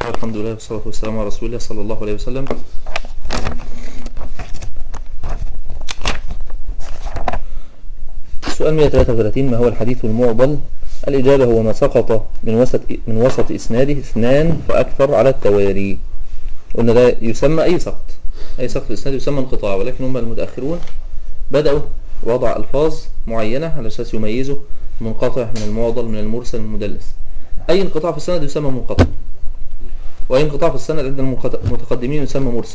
الله الحمد لله والصلاة والسلام على رسول الله صلى الله عليه وسلم سؤال 133 ما هو الحديث المعضل الإجابة هو ما سقط من وسط من وسط إسناده اثنان فأكثر على التوالي قلنا ده يسمى أي سقط أي سقط في الإسناد يسمى انقطاع ولكن هم المتأخرون بدأوا وضع ألفاظ معينة على أساس يميزوا المنقطع من المعضل من المرسل من المدلس أي انقطاع في السند يسمى منقطع وأي انقطاع في السند عند المتقدمين يسمى مرسل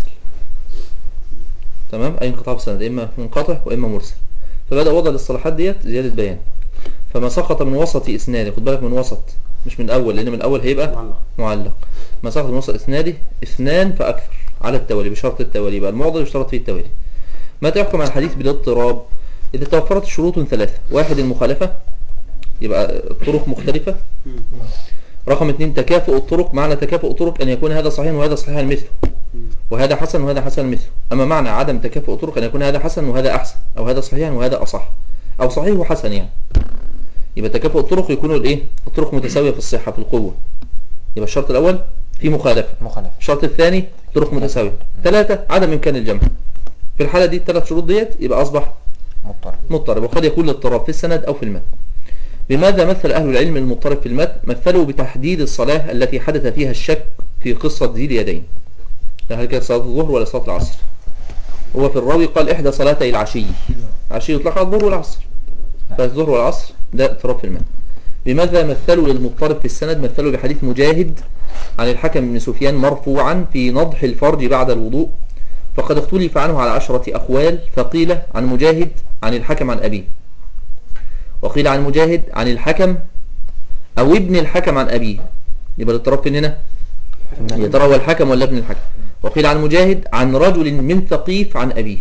تمام أي انقطاع في السند إما منقطع وإما مرسل فبدأ وضع الاصطلاحات ديت زيادة بيان فما سقط من وسط إسناده خد بالك من وسط مش من الأول لأن من الأول هيبقى معلق معلق ما سقط من وسط إسناده اثنان فأكثر على التوالي بشرط التوالي يبقى المعضل يشترط فيه التوالي متى يحكم على الحديث بالاضطراب إذا توفرت شروط ثلاثة واحد المخالفة يبقى الطرق مختلفة رقم اثنين تكافؤ الطرق معنى تكافؤ الطرق أن يكون هذا صحيح وهذا صحيح مثله وهذا حسن وهذا حسن مثله أما معنى عدم تكافؤ الطرق أن يكون هذا حسن وهذا أحسن أو هذا صحيح وهذا أصح أو صحيح وحسن يعني يبقى تكافؤ الطرق يكون الايه الطرق متساوية في الصحة في القوة يبقى الشرط الأول في مخالفة مخالف الشرط الثاني طرق متساوية ثلاثة عدم إمكان الجمع في الحالة دي الثلاث شروط ديت يبقى أصبح مضطرب مضطرب وقد يكون الاضطراب في السند أو في المتن بماذا مثل أهل العلم المضطرب في المتن مثلوا بتحديد الصلاة التي حدث فيها الشك في قصة ذي اليدين هل كانت صلاة الظهر ولا صلاة العصر هو في الراوي قال إحدى صلاتي العشي العشي يطلق على الظهر والعصر فالظهر والعصر ده اضطراب في المتن بماذا مثلوا للمضطرب في السند مثلوا بحديث مجاهد عن الحكم بن سفيان مرفوعا في نضح الفرج بعد الوضوء فقد اختلف عنه على عشرة أقوال فقيل عن مجاهد عن الحكم عن أبيه وقيل عن مجاهد عن الحكم أو ابن الحكم عن أبيه يبقى الاضطراب فين هنا يا ترى هو الحكم ولا ابن الحكم وقيل عن مجاهد عن رجل من ثقيف عن أبيه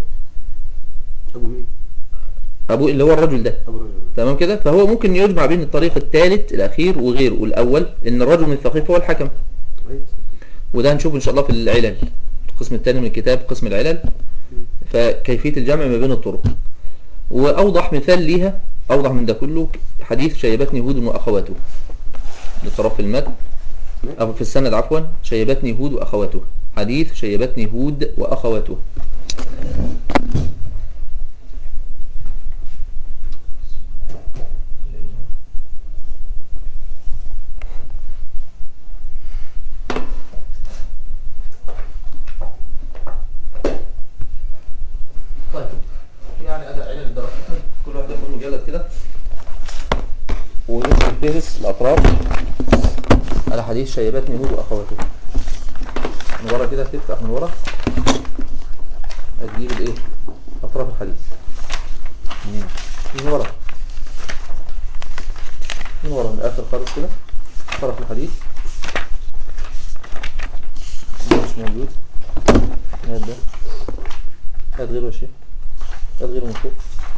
ابو مين أبوه اللي هو الرجل ده ابو رجل تمام كده فهو ممكن يجمع بين الطريق الثالث الأخير وغيره الأول إن الرجل من ثقيف هو الحكم كويس وده هنشوفه إن شاء الله في العلل القسم الثاني من الكتاب قسم العلل فكيفية الجمع ما بين الطرق وأوضح مثال ليها أوضح من ده كله حديث شيبتني هود وأخواته لطرف في المتن أو في السند عفوا شيبتني هود وأخواته حديث شيبتني هود وأخواته طيب يعني أداء علل الدرجتين كل واحد ياخد مجلد كده ويمسك فهرس الأطراف على حديث شيبتني هود وأخواته من ورا كده تفتح من ورا هتجيب الايه أطراف الحديث منين؟ من ورا من ورا من الآخر خالص كده طرف الحديث ده مش موجود هات ده هات غيره يا شيخ هات غيره من فوق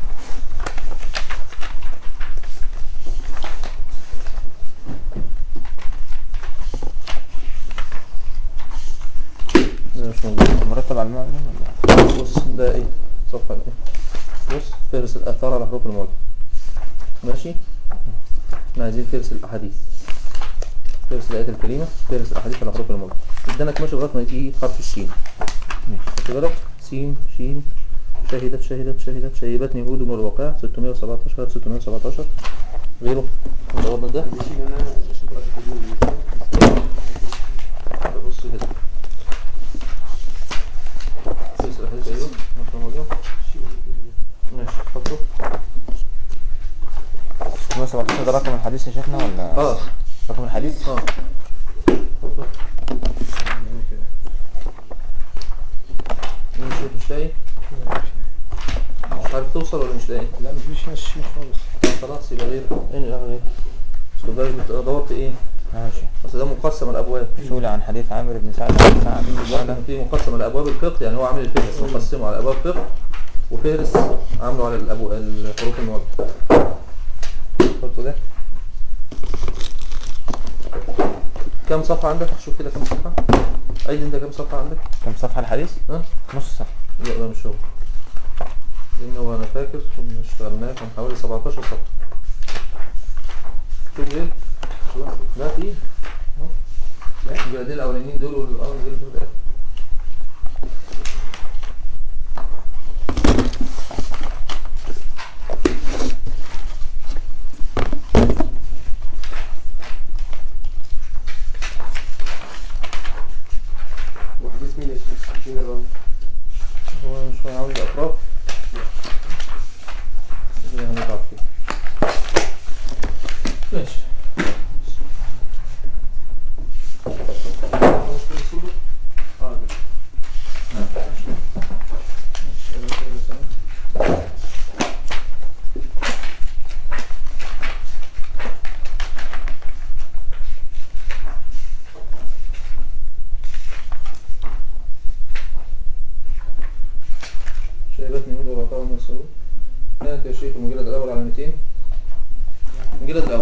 ده مش موجود مرتب على المعلم ولا بص ده ايه صفحة ايه بص فهرس الآثار على حروف المعجم ماشي احنا عايزين فهرس الأحاديث فهرس الآيات الكريمة فهرس الأحاديث على حروف المعجم قدامك ماشي لغاية ما يجي حرف الشين خدت بالك سين شين شهدت شهدت شهدت شيبتني هود والواقع 617 617 غيره دورنا ده دي شيء انا اشوف رايك بص كده فهرس الأحاديث ايوه حروف المعجم ماشي حطه 617 ده رقم الحديث يا شيخنا ولا اه رقم الحديث؟ اه مش مش لاقي مش عارف توصل ولا مش لاقي لا مفيش هنا الشيء خالص خلاص يبقى غير ايه اللي غير خد بالك انت دورت ايه ماشي اصل ده مقسم الابواب سئل عن حديث عامر بن سعد عن سعد بن لا جعلة في مقسم على ابواب الفقه يعني هو عامل الفهرس مقسمه على ابواب الفقه وفهرس عامله على الأبو... الحروف المواجهه حطه ده كم صفحه عندك شوف كده كم صفحه عيد انت كم صفحه عندك كم صفحة الحديث؟ ها نص صفحة لا ده مش هو لأن هو أنا فاكر كنا اشتغلناه كان حوالي 17 صفحة شوف غير لا في أهو. المجلدين الاولانيين دول والاول مجلد دول الاخر وحديث مين يا شيخ؟ مين الراوي؟ هو مش عاوز اطراف كده هنتعب فيه ماشي هو في الصدر؟ اه ده. شيبات نيود وبقاء مسعود كانت يا شيخ المجلد الأول على 200 المجلد الأول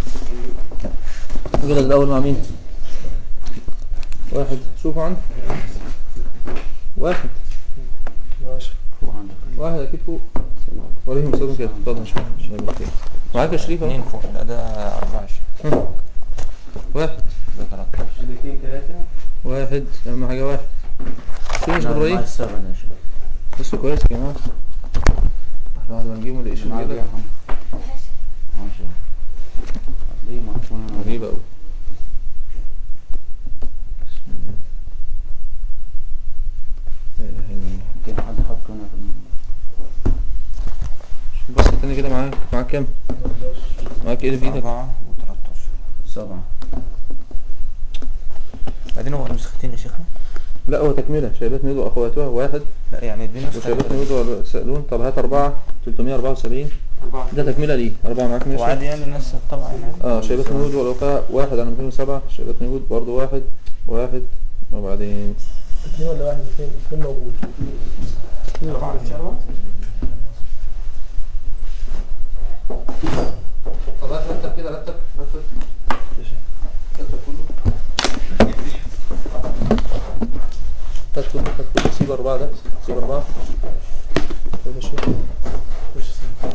المجلد الأول مع مين؟ واحد شوفوا عندك واحد ماشي واحد أكيد فوق وريهم صوتهم كده اتفضل معاك يا شريف اثنين أهو. فوق لا ده 24 هم. واحد ده 13 الاثنين ثلاثة واحد أهم حاجة واحد شو مش إبراهيم السبعة يا شيخ بس كويس يا جماعة احنا بعد ما نجيبه نلاقيش معاك كده يا عم ماشي هتلاقيه مرفوع هنا غريبة أوي بسم الله لا إله إلا الله يمكن حد حط هنا في الم- شوف بص تاني كده معاك معاك كام؟ معاك ايه اللي في ايدك؟ 4 و13 سبعة بعدين هو نسختين يا شيخنا لا هو تكملة شيبات نيود وأخواتها واحد لا يعني دي نسخة وشيبات نيود وسألون طب هات أربعة 374 أربعة ده تكملة ليه أربعة معاك ماشي وعادي يعني الناس طبعا يعني اه شيبات نيود والوقاء واحد على 207 شيبات نيود برضه واحد واحد وبعدين اثنين ولا واحد اثنين اثنين موجود اثنين أربعة. موجود. أربعة طب هات رتب كده رتب رتب رتب كله هات كله هات كله سيب أربعة ده سيب أربعة طيب يا شيخ خش سنة.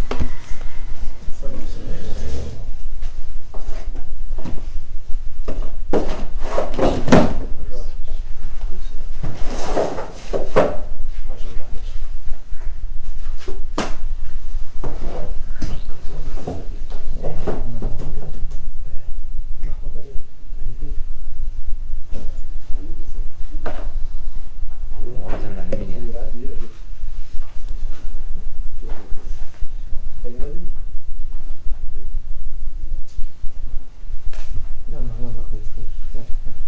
وزن العلمين يعني يلا يلا خير خير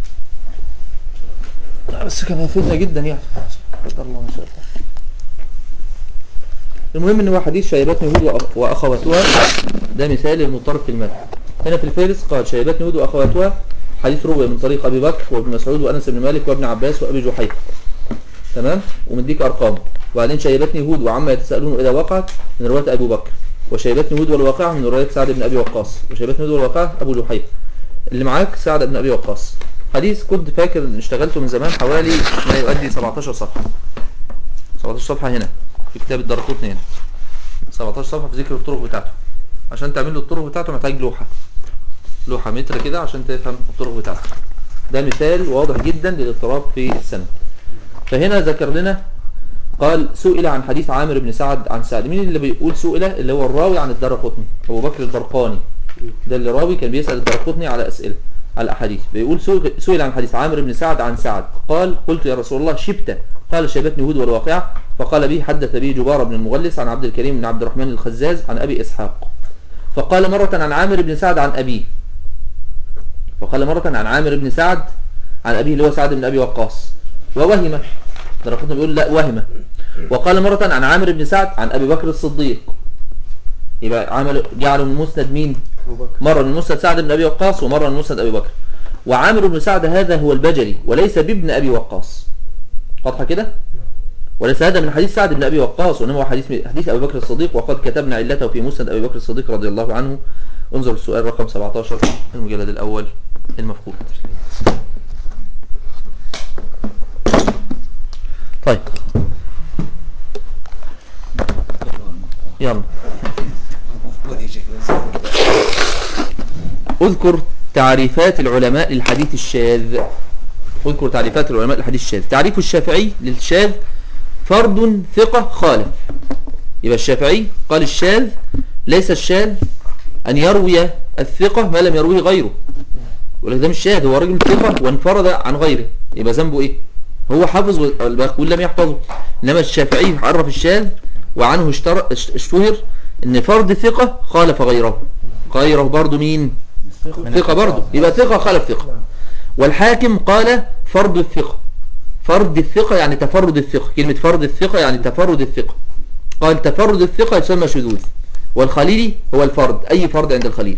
لا بس كان هيفيدنا جدا يعني قدر الله ما شاء الله المهم ان هو حديث شيبات يهود وأخ- واخواتها ده مثال للمضطرب في المال هنا في الفارس قال شيبات يهود واخواتها حديث روي من طريق ابي بكر وابن مسعود وانس بن مالك وابن عباس وابي جحيفه تمام ومديك ارقام وبعدين شيبتني هود وعما يتساءلون اذا وقعت من روايه ابو بكر وشيبتني هود والواقعه من روايه سعد بن ابي وقاص وشيبتني هود والواقعه ابو جحيفه اللي معاك سعد بن ابي وقاص حديث كنت فاكر ان اشتغلته من زمان حوالي ما يؤدي 17 صفحه 17 صفحه هنا في كتاب الدرقوتني هنا 17 صفحه في ذكر الطرق بتاعته عشان تعمل له الطرق بتاعته محتاج لوحه لوحه متر كده عشان تفهم الطرق بتاعته ده مثال واضح جدا للاضطراب في السند فهنا ذكر لنا قال سئل عن حديث عامر بن سعد عن سعد مين اللي بيقول سئل اللي هو الراوي عن الدرقطني ابو بكر البرقاني ده اللي راوي كان بيسأل الدرقطني على أسئلة على الأحاديث بيقول سئل- سئل عن حديث عامر بن سعد عن سعد قال قلت يا رسول الله شبت قال شبتني هود والواقع فقال به حدث به جبار بن المغلس عن عبد الكريم بن عبد الرحمن الخزاز عن أبي إسحاق فقال مرة عن عامر بن سعد عن أبيه فقال مرة عن عامر بن سعد عن أبيه اللي هو سعد بن أبي وقاص ووهم درقطني بيقول لا وهم وقال مرة عن عامر بن سعد عن أبي بكر الصديق يبقى عمل جعله من مسند مين أبو بكر مرة من مسند سعد بن أبي وقاص ومرة من مسند أبي بكر وعامر بن سعد هذا هو البجلي وليس بابن أبي وقاص واضحة كده وليس هذا من حديث سعد بن أبي وقاص وإنما هو حديث حديث أبي بكر الصديق وقد كتبنا علته في مسند أبي بكر الصديق رضي الله عنه انظر السؤال رقم 17 المجلد الأول المفقود طيب يلا اذكر تعريفات العلماء للحديث الشاذ اذكر تعريفات العلماء للحديث الشاذ تعريف الشافعي للشاذ فرد ثقة خالف يبقى الشافعي قال الشاذ ليس الشاذ أن يروي الثقة ما لم يرويه غيره يقول لك ده مش شاذ هو راجل ثقة وانفرد عن غيره يبقى ذنبه ايه هو حافظ والباقون لم يحفظه انما الشافعي عرف الشاذ وعنه اشتر- اش- اشتهر ان فرد ثقة خالف غيره غيره برضو مين ثقة برضو يبقى ثقة خالف ثقة والحاكم قال فرد الثقة فرد الثقة يعني تفرد الثقة كلمة فرد الثقة يعني تفرد الثقة قال تفرد الثقة يسمى شذوذ والخليلي هو الفرد أي فرد عند الخليل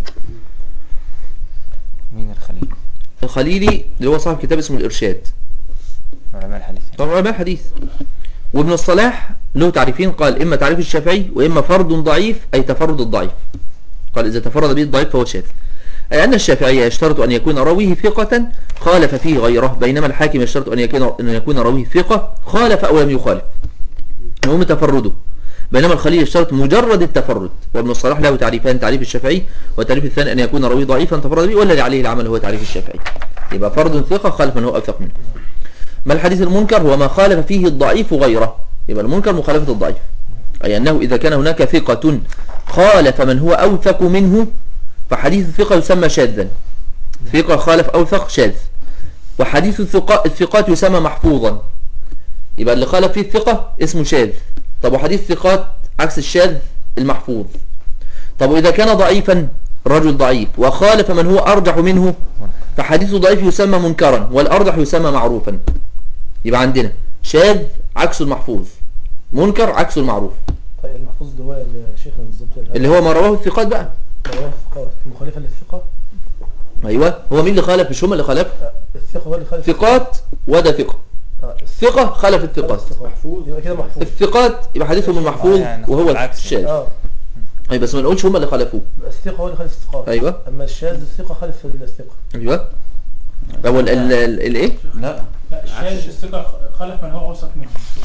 مين الخليل الخليلي اللي هو صاحب كتاب اسمه الإرشاد علماء الحديث يعني. طبعا علماء حديث وابن الصلاح له تعريفين قال إما تعريف الشافعي وإما فرد ضعيف أي تفرد الضعيف قال إذا تفرد به الضعيف فهو شاذ أي أن الشافعي يشترط أن يكون راويه ثقة خالف فيه غيره بينما الحاكم يشترط أن يكون أن يكون راويه ثقة خالف أو لم يخالف المهم تفرده بينما الخليل يشترط مجرد التفرد وابن الصلاح له تعريفان تعريف الشافعي والتعريف الثاني أن يكون راويه ضعيفا تفرد به والذي عليه العمل هو تعريف الشافعي يبقى فرد ثقة خالف من هو أوثق منه ما الحديث المنكر هو ما خالف فيه الضعيف غيره يبقى المنكر مخالفة الضعيف أي أنه إذا كان هناك ثقة خالف من هو أوثق منه فحديث الثقة يسمى شاذا ثقة خالف أوثق شاذ وحديث الثقة الثقات يسمى محفوظا يبقى اللي خالف فيه الثقة اسمه شاذ طب وحديث الثقات عكس الشاذ المحفوظ طب وإذا كان ضعيفا رجل ضعيف وخالف من هو أرجح منه فحديث ضعيف يسمى منكرا والأرجح يسمى معروفا يبقى عندنا شاذ عكس المحفوظ منكر عكس المعروف طيب المحفوظ ده هو اللي شيخنا بالظبط اللي هو ما رواه الثقات بقى رواه الثقات مخالفة للثقة ايوه هو مين اللي خالف مش هم اللي خالف آه، الثقة هو اللي خالف ثقات وده ثقة آه، ثقة خالف الثقات الثقة محفوظ يبقى كده محفوظ الثقات يبقى حديثهم المحفوظ يعني وهو العكس. الشاذ اه اي بس ما نقولش هم اللي خالفوه يبقى الثقة هو اللي خالف الثقات ايوه اما الشاذ الثقة خالف الثقة ايوه هو ال- ال- ال- الايه لا لا الشاذ الثقة خلف من هو أوثق منه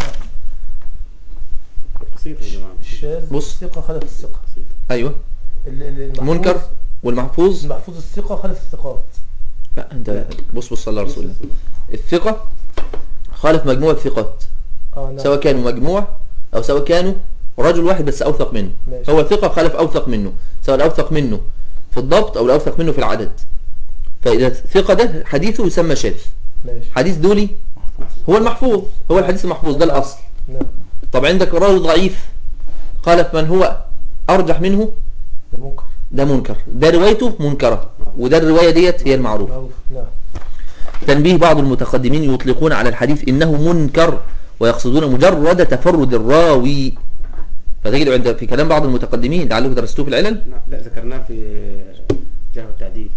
بسيطة يا جماعة الشاذ بص. الثقة خالف الثقة ايوه ال- ال- المحفوظ- منكر والمحفوظ المحفوظ الثقة خالف الثقات لا انت بص بص صلى على رسول الله الثقة خالف مجموعة ثقات اه نعم سواء كانوا مجموعة او سواء كانوا رجل واحد بس اوثق منه ماشي. هو ثقة خالف اوثق منه سواء الاوثق منه في الضبط او الاوثق منه في العدد فاذا الثقة ده حديثه يسمى شاذ ماشي حديث دولي هو المحفوظ هو الحديث المحفوظ ده الاصل نعم طب عندك راجل ضعيف خالف من هو ارجح منه ده منكر ده منكر ده روايته منكرة وده الرواية ديت هي المعروفة معروف نعم تنبيه بعض المتقدمين يطلقون على الحديث إنه منكر ويقصدون مجرد تفرد الراوي فتجد عند في كلام بعض المتقدمين لعلكم درستوه في العلل لا, لا ذكرناه في جهة التعديل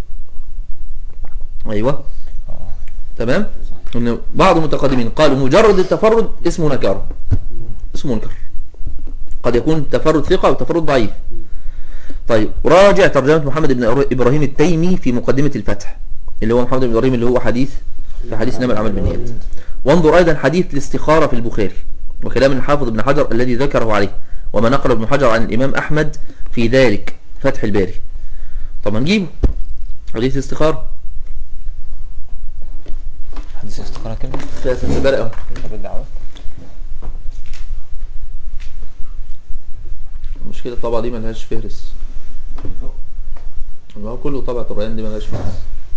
أيوة آه. تمام إن بعض المتقدمين قالوا مجرد التفرد اسمه نكر اسمه منكر قد يكون تفرد ثقة أو تفرد ضعيف طيب راجع ترجمة محمد بن إبراهيم التيمي في مقدمة الفتح اللي هو محمد بن إبراهيم اللي هو حديث في حديث إنما العمل بالنيات وانظر أيضا حديث الاستخارة في البخاري وكلام الحافظ ابن حجر الذي ذكره عليه وما نقل ابن حجر عن الإمام أحمد في ذلك فتح الباري طب ما نجيبه حديث الاستخارة حديث استخارة كده في فتح الباري أهو طب الدعوة المشكلة الطبعة دي ملهاش فهرس ما هو كله طبعة الريان دي ملهاش فهرس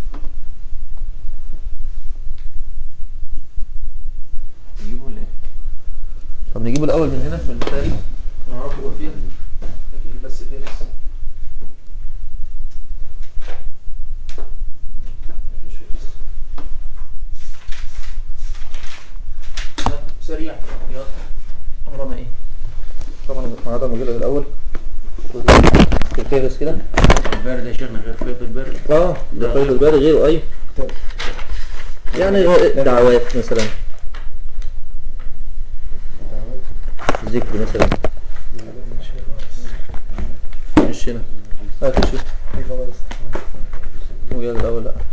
تجيبه ولا ايه؟ طب نجيبه الأول من هنا من البخاري نعرف هو فين أكيد بس فهرس مفيش فهرس. ها، سريع يلا أمرنا إيه طبعا هذا المجلد الأول في فهرس كده البارد يا شيخنا غير فيض البارد اه ده فيض الباري غيره ايوه يعني دعوات مثلا ذكر مثلا مش هنا هات شوف كيف هو الاستقامة؟ هو يلا الاول لا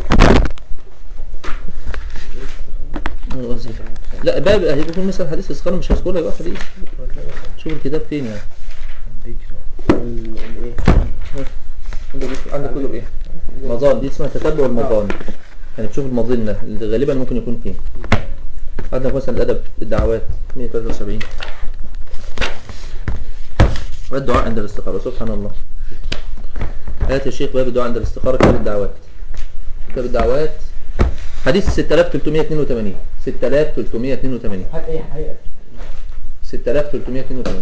هو وظيفة. لا باب هيكون مثلا حديث الاستخارة مش هذكرها يبقى حديث شوف الكتاب فين يعني الذكر. ال- الايه عندك عندك كله ايه مظان دي اسمها تتبع المظان يعني تشوف المظنة اللي غالبا ممكن يكون فيه عندنا مثلا الأدب الدعوات 173 والدعاء عند الاستخارة سبحان الله هات يا شيخ باب الدعاء عند الاستخارة كتاب الدعوات كتاب الدعوات حديث 6382 6382 هات اي حقيقة 6382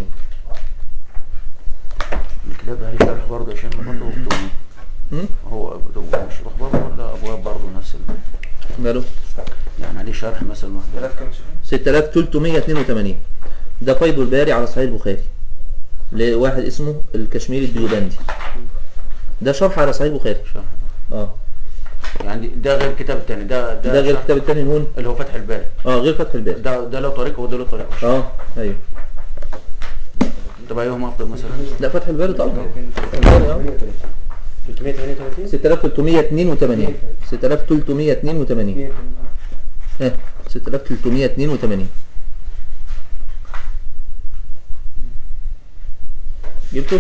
الكتاب ده عليه شرح برضه يا شيخ برضه مكتوب هم؟ هو مكتوب مشروح برضه ولا ابواب برضه نفس ال... ماله يعني عليه شرح مثلا واحد 6382 ده فيض الباري على صحيح البخاري لواحد اسمه الكشميري الديوبندي ده شرح على صحيح البخاري شرح اه يعني ده غير الكتاب التاني ده ده, ده غير شرح الكتاب التاني نقول اللي هو فتح الباري اه غير فتح الباري ده ده له طريقه وده له طريقه اه ايوه طب ايهم افضل مثلا لا فتح الباري طبعا الباري اه 338 6382 6382 ها 6382 جبته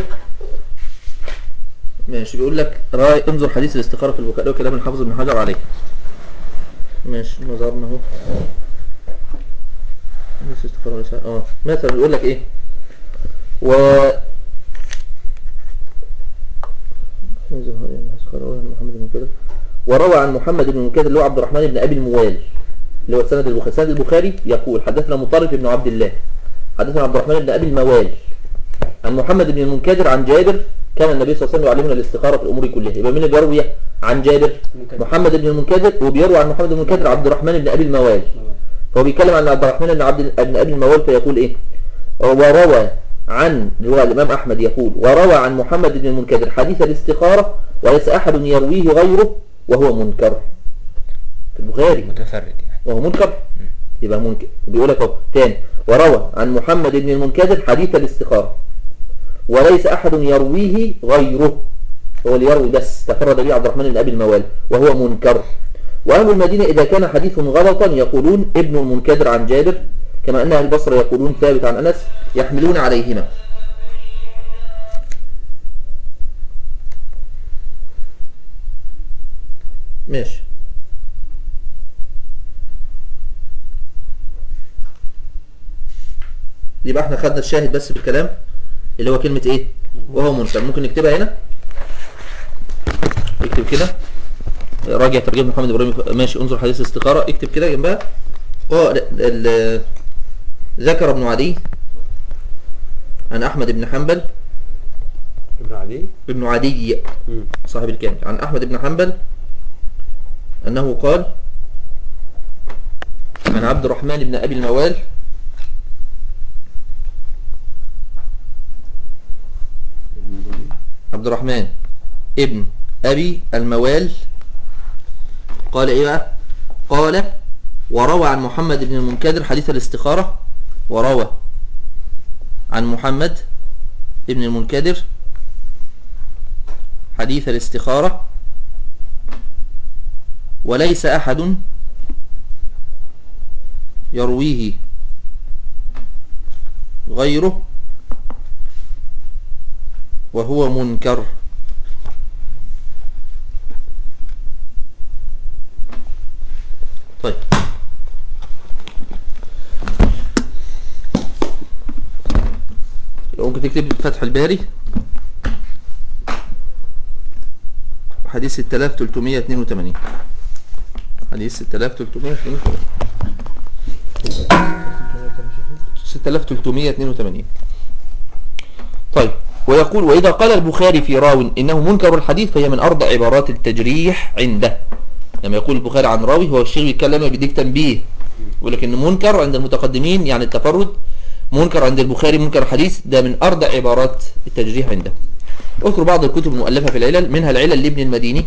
ماشي بيقول لك راي انظر حديث الاستخارة في البخاري وكلام الحافظ ابن حجر عليه ماشي نظرنا اهو حديث الاستخارة وليس- اه مثلا بيقول لك ايه و محمد بن كده وروى عن محمد بن منكدر اللي هو عبد الرحمن بن ابي الموال اللي هو سند البخاري سند البخاري يقول حدثنا مطرف بن عبد الله حدثنا عبد الرحمن بن ابي الموال عن محمد بن المنكدر عن جابر كان النبي صلى الله عليه وسلم يعلمنا الاستخارة في الامور كلها يبقى مين اللي بيروي عن جابر محمد بن المنكدر وبيروي عن محمد بن المنكدر عبد الرحمن بن ابي الموال فهو بيتكلم عن عبد الرحمن بن عبد بن ابي الموال فيقول ايه وروى عن رواية الامام احمد يقول وروى عن محمد بن المنكدر حديث الاستخارة وليس احد يرويه غيره وهو منكر في البخاري متفرد يعني وهو منكر يبقى منكر بيقول لك اهو تاني وروى عن محمد بن المنكدر حديث الاستخارة وليس أحد يرويه غيره هو اللي يروي بس تفرد به عبد الرحمن بن أبي الموال وهو منكر وأهل المدينة إذا كان حديث غلطا يقولون ابن المنكدر عن جابر كما أن أهل البصرة يقولون ثابت عن أنس يحملون عليهما ماشي يبقى احنا خدنا الشاهد بس في الكلام اللي هو كلمة ايه وهو منكر ممكن نكتبها هنا اكتب كده راجع ترجمة محمد ابراهيم ماشي انظر حديث الاستخارة اكتب كده جنبها اه ال- ال- ذكر ابن عدي عن احمد بن حنبل ابن عدي ابن عدي مم. صاحب الكامل عن احمد بن حنبل انه قال عن عبد الرحمن بن ابي الموال عبد الرحمن ابن ابي الموال قال ايه بقى قال وروى عن محمد بن المنكدر حديث الاستخارة وروى عن محمد ابن المنكدر حديث الاستخارة وليس أحد يرويه غيره وهو منكر طيب ممكن تكتب فتح الباري حديث 6382 حديث 6382 6382 طيب ويقول وإذا قال البخاري في راو إنه منكر الحديث فهي من أرض عبارات التجريح عنده لما يقول البخاري عن راوي هو الشيخ بيتكلم بيديك تنبيه يقول لك إن منكر عند المتقدمين يعني التفرد منكر عند البخاري منكر الحديث ده من أرض عبارات التجريح عنده اذكر بعض الكتب المؤلفة في العلل منها العلل لابن المديني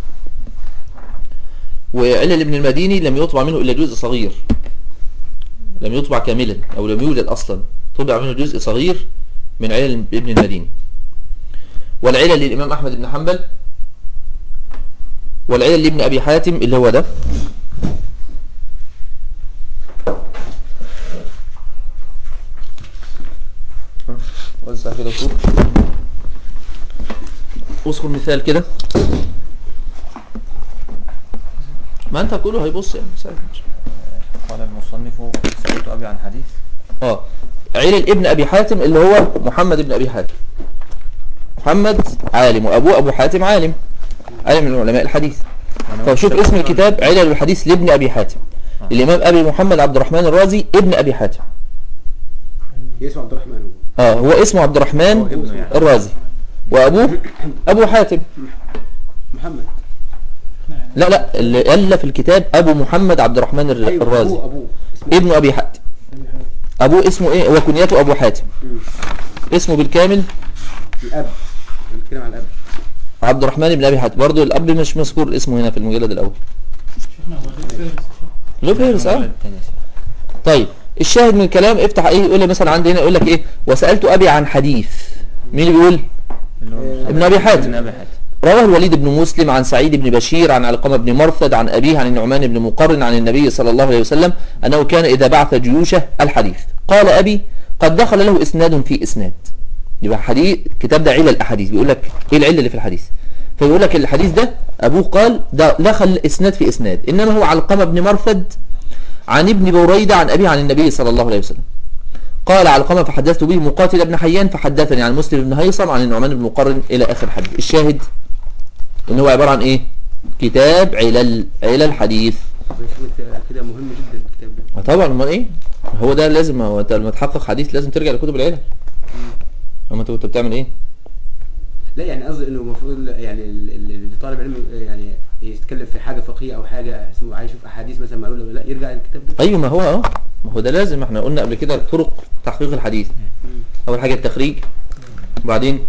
وعلل ابن المديني لم يطبع منه إلا جزء صغير لم يطبع كاملا أو لم يوجد أصلا طبع منه جزء صغير من علل ابن المديني والعلل للإمام أحمد بن حنبل والعلل لابن أبي حاتم اللي هو ده وزع كده وشوف اذكر مثال كده ما انت هتقوله هيبص يعني سهل. قال المصنف سألت أبي عن حديث اه علل ابن ابي حاتم اللي هو محمد ابن ابي حاتم محمد عالم وابوه ابو حاتم عالم عالم من علماء الحديث يعني هو فشوف الشيخ- اسم الكتاب علل الحديث لابن ابي حاتم الامام ابي محمد عبد الرحمن الرازي ابن ابي حاتم اسمه عبد الرحمن هو اه هو اسمه عبد هو الرحمن ابنه يعني. الرازي وابوه ابو حاتم محمد لا لا اللي الف الكتاب ابو محمد عبد الرحمن الر- ايوه الرازي ابوه ابوه اسمه ابن ابي حاتم ابوه اسمه ايه هو كنيته ابو حاتم مم. اسمه بالكامل الاب بنتكلم عن الاب عبد الرحمن بن ابي حاتم برضه الاب مش مذكور اسمه هنا في المجلد الاول شيخنا هو ده فارس يا شيخ. له فهرس اه المجلد التاني يا سيدي. طيب الشاهد من الكلام افتح ايه يقول لي مثلا عندي هنا يقول لك ايه وسالت ابي عن حديث مين اللي بيقول اللي هو المصنف. ابن أبي حاتم. ابن أبي حاتم رواه الوليد بن مسلم عن سعيد بن بشير عن علقمة بن مرثد عن أبيه عن النعمان بن مقرن عن النبي صلى الله عليه وسلم أنه كان إذا بعث جيوشه الحديث قال أبي قد دخل له إسناد في إسناد يبقى حديث كتاب ده علل الأحاديث بيقول لك إيه العلة اللي في الحديث فيقول لك الحديث ده أبوه قال ده دخل إسناد في إسناد إنما هو علقمة بن مرثد عن ابن بريدة عن أبيه عن النبي صلى الله عليه وسلم قال علقمة فحدثت به مقاتل بن حيان فحدثني عن مسلم بن هيصم عن النعمان بن مقرن إلى آخر حديث الشاهد ان هو عبارة عن ايه كتاب علل علل حديث بس كده مهم جدا الكتاب ده آه طبعا امال ايه هو ده لازم هو انت لما تحقق حديث لازم ترجع لكتب العلل اما انت كنت بتعمل ايه لا يعني قصدي انه المفروض يعني ال- ال- اللي طالب علم يعني يتكلم في حاجه فقهيه او حاجه اسمه عايز يشوف احاديث مثلا معلومه ولا لا يرجع للكتاب ده ايوه ما هو اه ما هو ده لازم احنا قلنا قبل كده طرق تحقيق الحديث اول حاجه التخريج وبعدين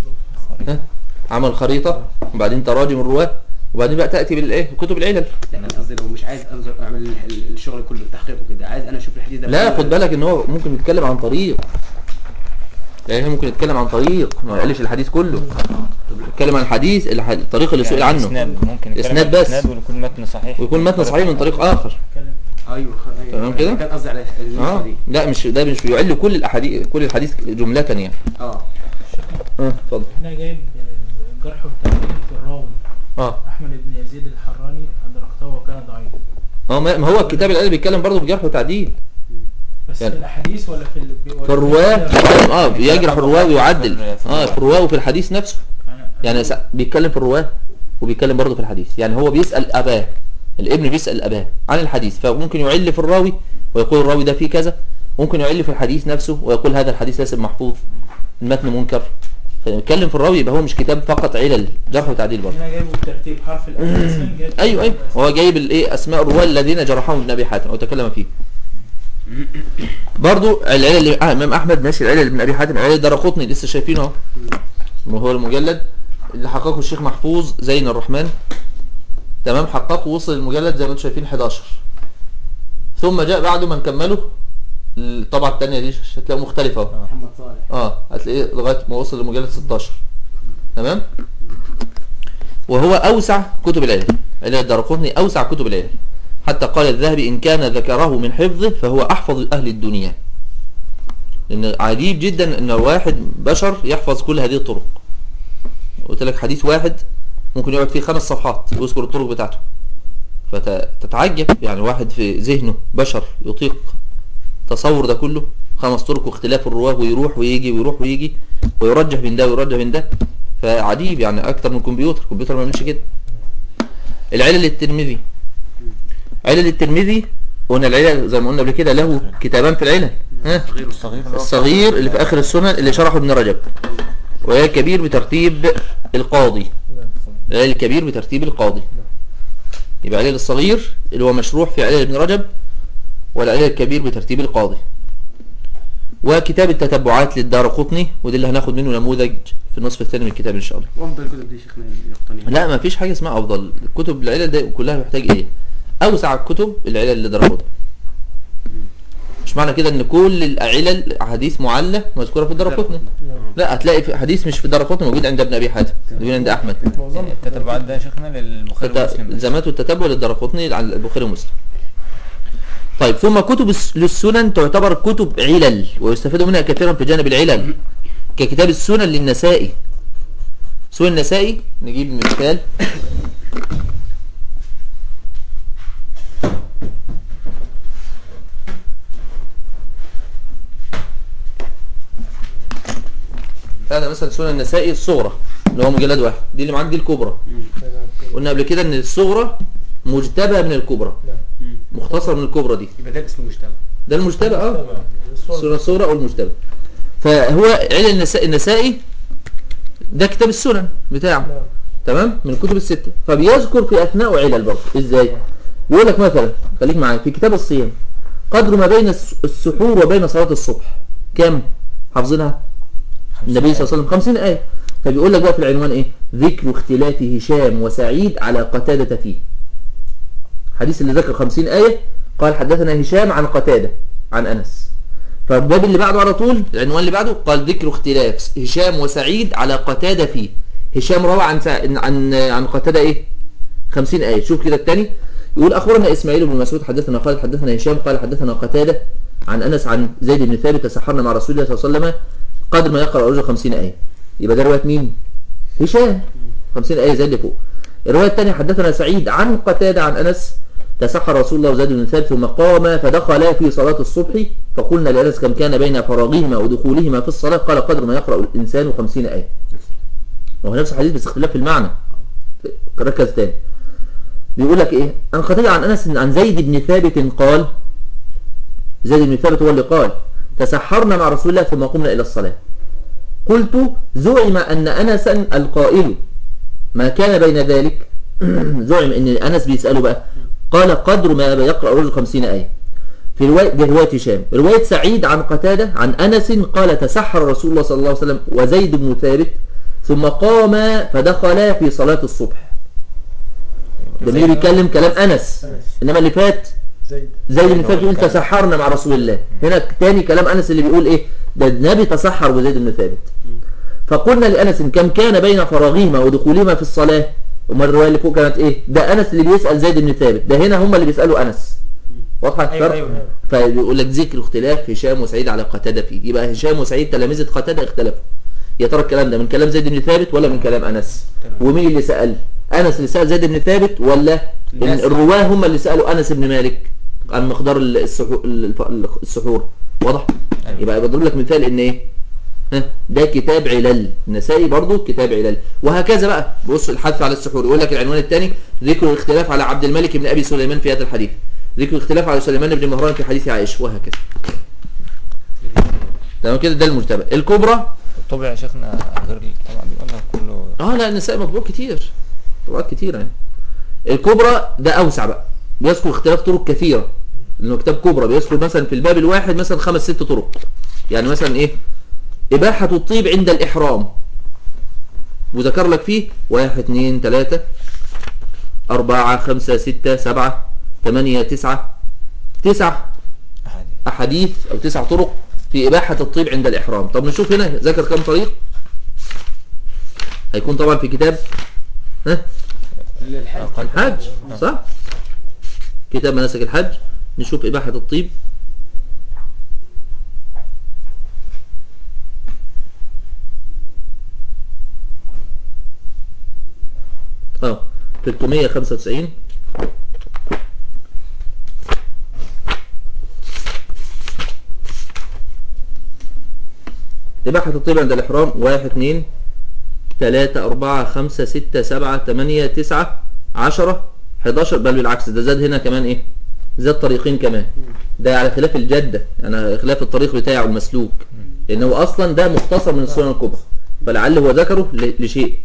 ها عمل خريطه وبعدين تراجم الرواه وبعدين بقى تاتي بالايه كتب العلل لا أنا قصدي لو مش عايز انظر اعمل ال- ال- الشغل كله التحقيق وكده عايز انا اشوف الحديث ده لا مثلاً- خد بالك ان هو ممكن يتكلم عن طريق يعني هو ممكن يتكلم عن طريق ما قالش الحديث كله يتكلم عن الحديث الح- الطريق اللي سئل يعني عنه إسناد ممكن يتكلم إسناد عن بس. إسناد ويكون متن صحيح ويكون متن صحيح من طريق اخر اتكلم ايوه خ- أيوة. تمام كده؟ كان قصدي على النقطه اه دي لا مش ده مش بيعل كل الاحاديث كل الحديث جملة يعني اه اه اتفضل هنا جايب آه، الجرح والتعديل في الراوي اه احمد بن يزيد الحراني ادركته وكان ضعيف اه ما ما هو الكتاب العلمي بيتكلم برضه بجرح وتعديل بس يعني- في الاحاديث ولا في ال... في الرواه بيتكلم اه بيجرح الرواه ويعدل في اه في الرواه وفي الحديث نفسه أنا- يعني سا- بيتكلم في الرواه وبيتكلم برضه في الحديث يعني هو بيسأل أباه الابن بيسأل أباه عن الحديث فممكن يعل في الراوي ويقول الراوي ده فيه كذا ممكن يعل في الحديث نفسه ويقول هذا الحديث ليس محفوظ المتن منكر فيتكلم في الراوي يبقى هو مش كتاب فقط علل جرح وتعديل برضه هنا جايبه بترتيب حرف الاسم جايب ايوه ايوه هو جايب الايه اسماء الرواه الذين جرحهم ابن ابي حاتم او تكلم فيه برضو العلل اللي آه امام احمد ماشي العلل ابن ابي حاتم العلل الدرقطني لسه شايفينه اهو وهو المجلد اللي حققه الشيخ محفوظ زين الرحمن تمام حققه وصل المجلد زي ما انتم شايفين 11 ثم جاء بعده من كمله الطبعه الثانيه دي هتلاقوا مختلفه اهو محمد صالح اه هتلاقيه لغايه ما وصل لمجلد 16 تمام وهو اوسع كتب العلل علل الدرقطني اوسع كتب العلل حتى قال الذهبي ان كان ذكره من حفظه فهو احفظ اهل الدنيا لان عجيب جدا ان واحد بشر يحفظ كل هذه الطرق قلت لك حديث واحد ممكن يقعد فيه خمس صفحات يذكر الطرق بتاعته فتتعجب يعني واحد في ذهنه بشر يطيق تصور ده كله خمس طرق واختلاف الرواه ويروح ويجي ويروح ويجي ويرجح من ده ويرجح من ده فعجيب يعني اكتر من الكمبيوتر الكمبيوتر ما يعملش كده العلل الترمذي علل الترمذي قلنا العلل زي ما قلنا قبل كده له كتابان في العلل ها غير الصغير اللي هو الصغير اللي في اخر السنن اللي شرحه ابن رجب وهي الكبير بترتيب القاضي العلل الكبير بترتيب القاضي يبقى العلل الصغير اللي هو مشروح في علل ابن رجب والعلل الكبير بترتيب القاضي وكتاب التتبعات للدار قطني وده اللي هناخد منه نموذج في النصف الثاني من الكتاب ان شاء الله وافضل الكتب دي شيخنا اللي يقتنيها لا ما فيش حاجه اسمها افضل الكتب العلل ده كلها محتاج ايه اوسع الكتب العلل اللي درجتها مش معنى كده ان كل العلل حديث معلة مذكوره في الدرقطني لا هتلاقي في حديث مش في الدرقطني موجود عند ابن ابي حاتم موجود عند احمد معظمها التتبعات ده يا شيخنا للبخاري ومسلم بس. الزامات والتتبع للدرقطني عن البخاري ومسلم طيب ثم كتب الس- للسنن تعتبر كتب علل ويستفاد منها كثيرا في جانب العلل ككتاب السنن للنسائي سنن النسائي نجيب مثال هذا مثلا سنن النسائي الصغرى اللي هو مجلد واحد دي اللي معاك دي الكبرى قلنا قبل كده ان الصغرى مجتبى من الكبرى نعم مختصر من الكبرى دي يبقى ده اسمه مجتمع ده المجتبى اه تمام. الصورة السنن الصغرى او المجتبى فهو علل النساء النسائي ده كتاب السنن بتاعه نعم تمام من الكتب الستة فبيذكر في أثناء علل برضه إزاي بيقول لك مثلا خليك معايا في كتاب الصيام قدر ما بين الس- السحور وبين صلاة الصبح كم حافظينها النبي صلى الله عليه وسلم 50 آية فبيقول لك بقى في العنوان إيه ذكر اختلاف هشام وسعيد على قتادة فيه حديث اللي ذكر 50 آية قال حدثنا هشام عن قتادة عن أنس فالباب اللي بعده على طول العنوان اللي بعده قال ذكر اختلاف هشام وسعيد على قتادة فيه هشام روى عن سع... عن عن قتادة ايه 50 آية شوف كده الثاني يقول أخبرنا إسماعيل بن مسعود حدثنا قال حدثنا هشام قال حدثنا قتادة عن أنس عن زيد بن ثابت تسحرنا مع رسول الله صلى الله عليه وسلم قدر ما يقرأ الرجل 50 آية يبقى ده رواية مين هشام 50 آية زي اللي فوق الرواية الثانية حدثنا سعيد عن قتادة عن أنس تسحر رسول الله وزيد بن ثابت ثم قام فدخلا في صلاة الصبح فقلنا لأنس كم كان بين فراغهما ودخولهما في الصلاة قال قدر ما يقرأ الإنسان 50 آية وهو نفس الحديث بس اختلاف في المعنى ركز تاني بيقول لك ايه عن قتادة عن انس عن زيد بن ثابت قال زيد بن ثابت هو اللي قال تسحرنا مع رسول الله ثم قمنا الى الصلاة قلت زعم ان انسا القائل ما كان بين ذلك زعم ان انس بيسأله بقى قال قدر ما يقرأ الرجل 50 آية في رواية دي رواية هشام رواية سعيد عن قتادة عن أنس قال تسحر رسول الله صلى الله عليه وسلم وزيد بن ثابت ثم قام فدخل في صلاة الصبح ده اللي بيتكلم كلام أنس أنس. إنما اللي فات زيد زيد بن ثابت يقول تسحرنا مع رسول الله هنا تاني كلام أنس اللي بيقول إيه ده النبي تسحر وزيد بن ثابت فقلنا لأنس كم كان بين فراغهما ودخولهما في الصلاة وما الرواية اللي فوق كانت إيه ده أنس اللي بيسأل زيد بن ثابت ده هنا هم اللي بيسألوا أنس واضحة أيوة، الفرق أيوة. فبيقول لك ذكر اختلاف هشام وسعيد على قتادة فيه يبقى هشام وسعيد تلامذة قتادة اختلفوا يا ترى الكلام ده من كلام زيد بن ثابت ولا من كلام أنس ومين اللي سأل أنس اللي سأل زيد بن ثابت ولا الناس. الرواه هم اللي سألوا أنس بن مالك عن مقدار السحو- الف- السحور واضح أيوة. يبقى بضرب لك مثال ان ايه ها ده كتاب علل النسائي برضو كتاب علل وهكذا بقى بص الحث على السحور يقول لك العنوان الثاني ذكر الاختلاف على عبد الملك بن ابي سليمان في هذا الحديث ذكر الاختلاف على سليمان بن مهران في حديث عائشه وهكذا تمام كده ده المجتمع الكبرى الطبع يا شيخنا غير الطبعة دي ولا كله اه لا النسائي مطبوع كتير طبعات كتيرة يعني الكبرى ده اوسع بقى بيذكر اختلاف طرق كثيرة لانه كتاب كبرى بيذكر مثلا في الباب الواحد مثلا خمس ست طرق يعني مثلا ايه اباحة الطيب عند الاحرام وذكر لك فيه واحد اتنين تلاتة اربعة خمسة ستة سبعة تمانية تسعة تسع أحاديث احاديث او تسع طرق في اباحة الطيب عند الاحرام طب نشوف هنا ذكر كم طريق هيكون طبعا في كتاب ها الحج الحج صح كتاب مناسك الحج نشوف إباحة الطيب اه 395 إباحة الطيب عند الإحرام واحد اتنين تلاتة أربعة خمسة ستة سبعة تمانية تسعة عشرة حداشر بل بالعكس ده زاد هنا كمان إيه زاد طريقين كمان ده على خلاف الجدة يعني خلاف الطريق بتاعه المسلوك لأنه أصلا ده مختصر من السنن الكبرى فلعل هو ذكره ل- لشيء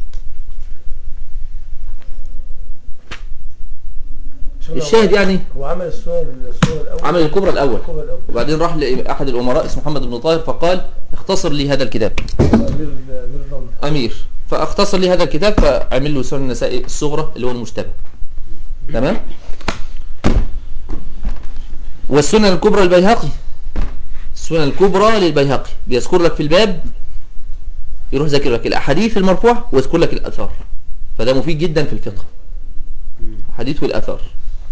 شغل الشاهد هو- يعني هو عمل الصورة الصورة الأول عمل الكبرى الأول الكبرى الأول وبعدين راح لأحد الأمراء اسمه محمد بن طاهر فقال اختصر لي هذا الكتاب أمير أمير الرمل أمير فاختصر لي هذا الكتاب فعمل له سنن النسائي الصغرى اللي هو المشتبه تمام والسنن الكبرى للبيهقي السنن الكبرى للبيهقي بيذكر لك في الباب يروح ذاكر لك الاحاديث المرفوعه ويذكر لك الاثار فده مفيد جدا في الفقه الحديث والاثار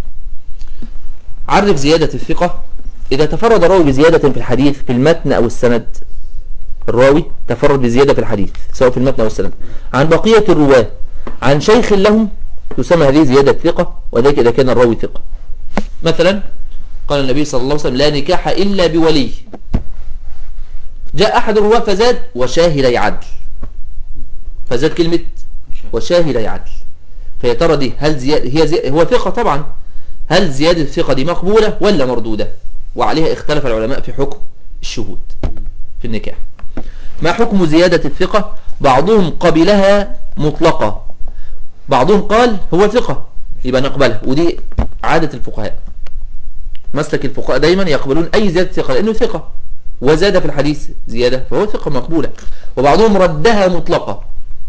عرف زياده الثقه اذا تفرد راوي بزياده في الحديث في المتن او السند الراوي تفرد بزيادة في الحديث سواء في المتن أو السند عن بقية الرواة عن شيخ لهم تسمى هذه زيادة ثقة وذلك إذا كان الراوي ثقة مثلا قال النبي صلى الله عليه وسلم لا نكاح إلا بولي جاء أحد الرواة فزاد وشاهدي عدل فزاد كلمة وشاهد عدل فيا ترى دي هل زيادة هي زي هو ثقة طبعا هل زيادة الثقة دي مقبولة ولا مردودة وعليها اختلف العلماء في حكم الشهود في النكاح ما حكم زيادة الثقة بعضهم قبلها مطلقة بعضهم قال هو ثقة يبقى نقبلها ودي عادة الفقهاء مسلك الفقهاء دايما يقبلون أي زيادة ثقة لأنه ثقة وزاد في الحديث زيادة فهو ثقة مقبولة وبعضهم ردها مطلقة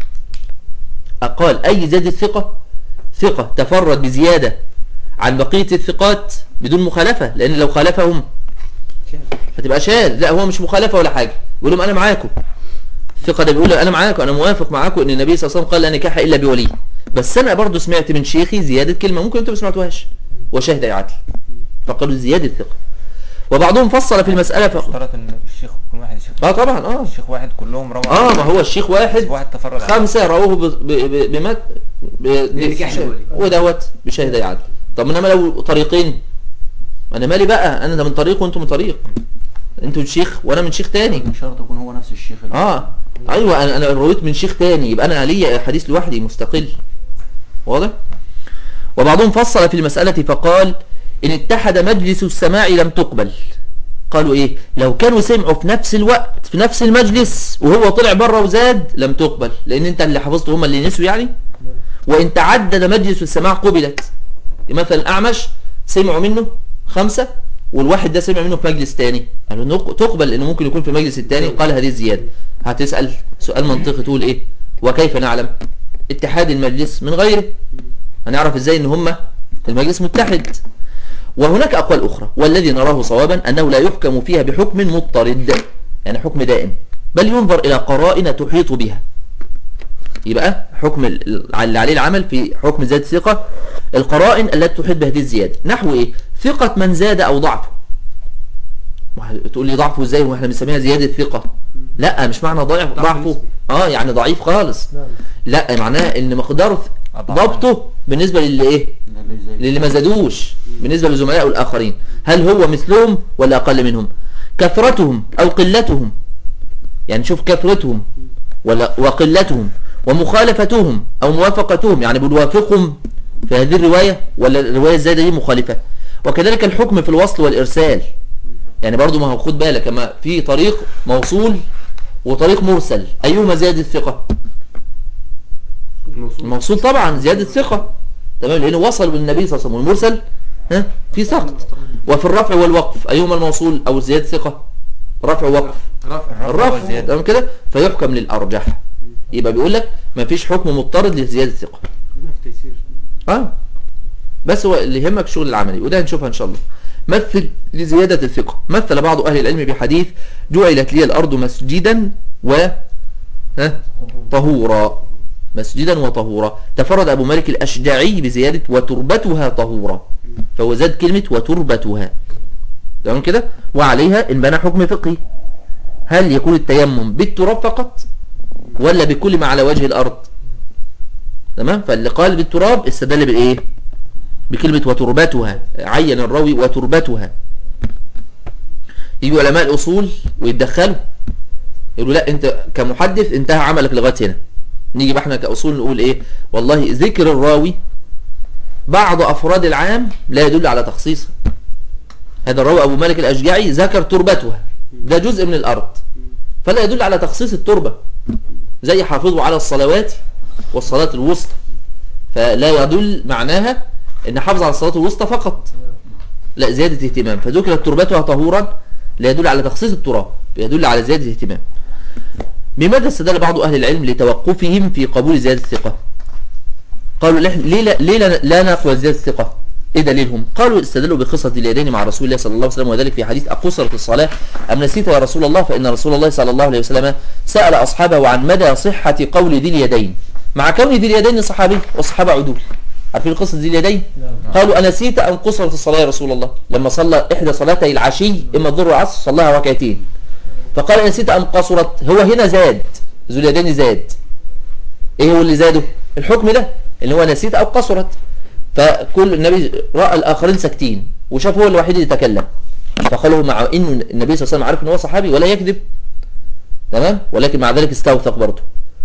قال أي زيادة ثقة ثقة تفرد بزيادة عن بقية الثقات بدون مخالفة لأن لو خالفهم هتبقى شاذ لا هو مش مخالفة ولا حاجة يقول لهم أنا معاكم الثقة ده بيقول أنا معاكم أنا موافق معاكم إن النبي صلى الله عليه وسلم قال لا نكاح إلا بولي بس أنا برضو سمعت من شيخي زيادة كلمة ممكن أنتم ما سمعتوهاش وشهد عدل فقالوا زيادة ثقة وبعضهم فصل في المسألة ف... اشترط ان الشيخ كل واحد الشيخ اه طبعا اه الشيخ واحد كلهم روى اه ما هو الشيخ واحد واحد تفرد عليه. خمسة رووه ب- ب- ب- بمت ب- بنكاح بشهادة. ولي. ودوت بشهادة يعدل طب انما لو طريقين انا مالي بقى انا ده من طريق وانتم من طريق انتوا من شيخ وانا من شيخ تاني مش شرط يكون هو نفس الشيخ اللي- اه ايوه انا انا رويت من شيخ تاني يبقى انا ليا حديث لوحدي مستقل واضح وبعضهم فصل في المسألة فقال ان اتحد مجلس السماع لم تقبل قالوا ايه لو كانوا سمعوا في نفس الوقت في نفس المجلس وهو طلع بره وزاد لم تقبل لان انت اللي حفظته هم اللي نسوا يعني وان تعدد مجلس السماع قبلت مثلا اعمش سمعوا منه خمسة والواحد ده سمع منه في مجلس تاني قالوا نق- تقبل لانه ممكن يكون في المجلس التاني قال هذه الزيادة هتسأل سؤال منطقي تقول ايه وكيف نعلم اتحاد المجلس من غيره هنعرف ازاي ان هم المجلس متحد وهناك أقوال أخرى والذي نراه صوابا أنه لا يحكم فيها بحكم مضطرد يعني حكم دائم بل ينظر إلى قرائن تحيط بها يبقى حكم ال- اللي عليه العمل في حكم زيادة الثقة القرائن التي تحيط بهذه الزيادة نحو إيه ثقة من زاد أو ضعفه ما تقول لي ضعفه ازاي واحنا بنسميها زيادة ثقة لا مش معنى ضعف ضعف ضعفه نسبي. اه يعني ضعيف خالص نعم لا معناه ان مقدار أضعف. ضبطه بالنسبة للي ايه ده اللي زي للي ما زادوش بالنسبة لزملائه الآخرين هل هو مثلهم ولا أقل منهم كثرتهم أو قلتهم يعني شوف كثرتهم ولا وقلتهم ومخالفتهم أو موافقتهم يعني بنوافقهم في هذه الرواية ولا الرواية الزايدة دي مخالفة وكذلك الحكم في الوصل والإرسال يعني برضو ما هو خد بالك اما في طريق موصول وطريق مرسل أيهما زيادة الثقة الموصول الموصول طبعا زيادة ثقة تمام لأنه وصل بالنبي صلى الله عليه وسلم والمرسل ها في سقط وفي الرفع والوقف أيهما الموصول أو زيادة ثقة رفع ووقف رفع الرفع والزيادة. تمام كده فيحكم للأرجح يبقى بيقول لك ما فيش حكم مضطرد لزيادة الثقة في تيسير اه بس هو اللي يهمك شغل العملي وده هنشوفها ان شاء الله مثل لزيادة الثقة مثل بعض أهل العلم بحديث جعلت لي الأرض مسجدا و ها طهورا مسجدا وطهورا تفرد أبو مالك الأشجعي بزيادة وتربتها طهورا فهو زاد كلمة وتربتها تمام كده وعليها انبنى حكم فقهي هل يكون التيمم بالتراب فقط ولا بكل ما على وجه الأرض تمام فاللي قال بالتراب استدل بالايه بكلمة وتربتها عين الراوي وتربتها يجوا علماء الأصول ويتدخلوا يقولوا لا انت كمحدث انتهى عملك لغاية هنا نيجي بقى احنا كأصول نقول ايه والله ذكر الراوي بعض أفراد العام لا يدل على تخصيصه هذا الراوي أبو مالك الأشجعي ذكر تربتها ده جزء من الأرض فلا يدل على تخصيص التربة زي حافظوا على الصلوات والصلاة الوسطى فلا يدل معناها ان حافظ على الصلاة الوسطى فقط لا زيادة اهتمام فذكرت تربتها طهورا لا يدل على تخصيص التراب يدل على زيادة اهتمام بماذا استدل بعض أهل العلم لتوقفهم في قبول زيادة الثقة قالوا ليه ليه لا, ليه لا, لا نقبل زيادة الثقة ايه دليلهم قالوا استدلوا بقصة اليدين مع رسول الله صلى الله عليه وسلم وذلك في حديث أقصرت الصلاة أم نسيت يا رسول الله فإن رسول الله صلى الله عليه وسلم سأل أصحابه عن مدى صحة قول ذي اليدين مع كون ذي اليدين صحابي والصحابة عدول عارفين قصة ذي اليدين قالوا أنسيت أن قصرت الصلاة يا رسول الله لما صلى إحدى صلاتي العشي إما الظهر والعصر صلاها ركعتين فقال أنسيت أم قصرت هو هنا زاد ذو اليدين زاد إيه هو اللي زاده الحكم ده اللي هو نسيت أو قصرت فكل النبي رأى الآخرين ساكتين وشاف هو الوحيد اللي يتكلم فقالوا مع إنه النبي صلى الله عليه وسلم عارف إن هو صحابي ولا يكذب تمام ولكن مع ذلك استوثق برضه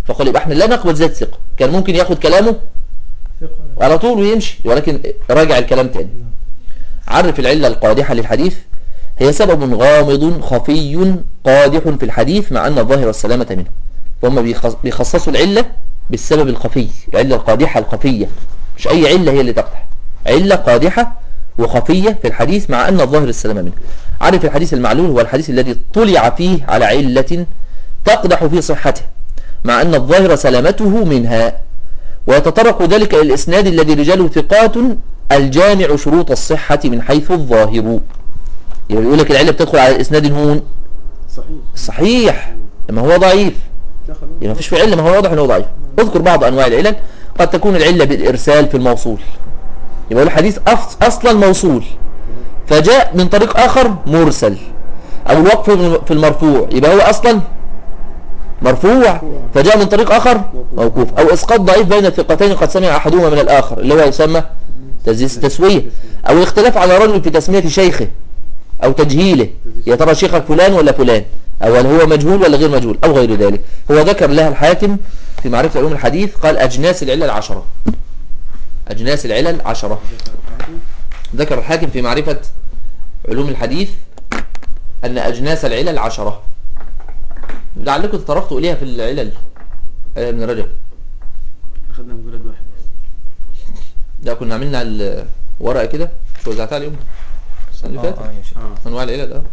فقال يبقى احنا لا نقبل زيادة ثقة كان ممكن ياخد كلامه ثقة على طول ويمشي ولكن راجع الكلام تاني عرف العلة القادحة للحديث هي سبب غامض خفي قادح في الحديث مع أن الظاهر السلامة منه فهم بيخص- بيخصصوا العلة بالسبب الخفي العلة القادحة الخفية مش أي علة هي اللي تقدح علة قادحة وخفية في الحديث مع أن الظاهر السلامة منه عرف الحديث المعلول هو الحديث الذي طلع فيه على علة تقدح في صحته مع أن الظاهر سلامته منها ويتطرق ذلك إلى الإسناد الذي رجاله ثقات الجامع شروط الصحة من حيث الظاهر يبقى يقول لك العلة بتدخل على الإسناد هون صحيح صحيح لما هو ضعيف لا خلاص يبقى مفيش في علة ما هو واضح انه ضعيف اذكر بعض انواع العلل قد تكون العلة بالارسال في الموصول يبقى الحديث أص- اصلا موصول فجاء من طريق اخر مرسل او الوقف في المرفوع يبقى هو اصلا مرفوع فجاء من طريق اخر موقوف او اسقاط ضعيف بين الثقتين قد سمع احدهما من الاخر اللي هو يسمى تزييز تسوية او الاختلاف على رجل في تسمية شيخه او تجهيله يا ترى شيخك فلان ولا فلان او هل هو مجهول ولا غير مجهول او غير ذلك هو ذكر لها الحاكم في معرفة علوم الحديث قال اجناس العلل عشرة اجناس العلل عشرة ذكر الحاكم في معرفة علوم الحديث ان اجناس العلل عشرة لعلكم تطرقتوا اليها في العلل علل ابن رجب اخذنا مجرد واحد ده كنا عملنا الورقة كده شو وزعتها اليوم السنة اللي اه فاتت اه يا شيخ اه انواع العلل اه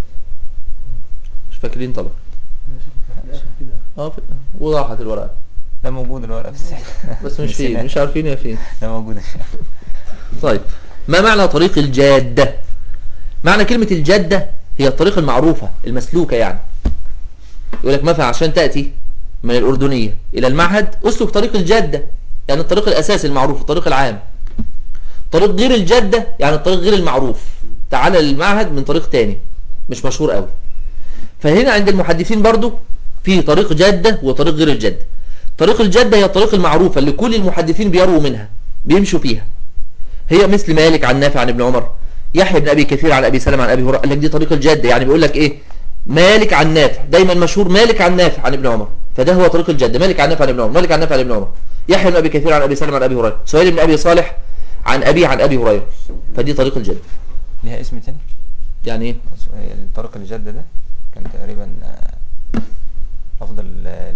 مش فاكرين طبعا كده اه في- وضاحت الورقة ده موجود الورقة بس بس مش فين مش عارفين يا فين ده موجود يا شيخ طيب ما معنى طريق الجادة معنى كلمة الجادة هي الطريق المعروفة المسلوكة يعني يقول لك مثلا عشان تأتي من الأردنية إلى المعهد أسلك طريق الجادة يعني الطريق الأساسي المعروف الطريق العام طريق غير الجادة يعني الطريق غير المعروف تعال للمعهد من طريق تاني مش مشهور قوي فهنا عند المحدثين برضو في طريق جادة وطريق غير الجادة طريق الجادة هي الطريق المعروفة اللي كل المحدثين بيروا منها بيمشوا فيها هي مثل مالك عن نافع عن ابن عمر يحيى بن ابي كثير عن ابي سلمة عن ابي هريره قال لك دي طريق الجاده يعني بيقول لك ايه مالك عن نافع دايما مشهور مالك عن نافع عن ابن عمر فده هو طريق الجاده مالك عن نافع عن ابن عمر مالك عن نافع عن ابن عمر يحيى بن ابي كثير عن ابي سلمة عن ابي هريره سهيل بن ابي صالح عن ابي عن ابي هريره فدي طريق الجاده ليها اسم تاني يعني ايه هي الطريق الجادة ده كان تقريبا آه، أفضل ال-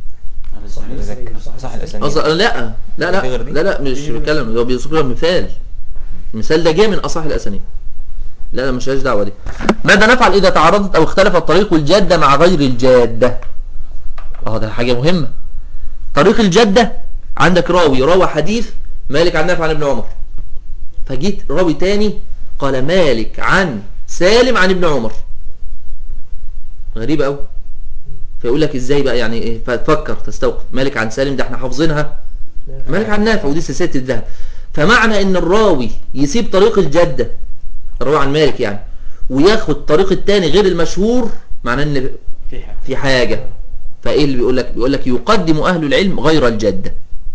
ال- صح الأسانيد أصلا لا لا لا في غير دي؟ لا لا مش بيتكلم هو بيوصف لك مثال المثال ده جاي من اصح الاسانيد لا لا مش لهاش دعوه دي ماذا نفعل اذا تعارضت او اختلف الطريق الجاده مع غير الجاده اه ده حاجه مهمه طريق الجاده عندك راوي روى حديث مالك عن نافع عن ابن عمر فجيت راوي تاني قال مالك عن سالم عن ابن عمر غريب قوي فيقول لك ازاي بقى يعني ايه فتفكر تستوقف مالك عن سالم ده احنا حافظينها مالك عن نافع ودي سلسله الذهب فمعنى ان الراوي يسيب طريق الجده الراوي عن مالك يعني وياخد طريق التاني غير المشهور معناه ان في حاجه في حاجه فايه اللي بيقول لك بيقول لك يقدم اهل العلم غير الجده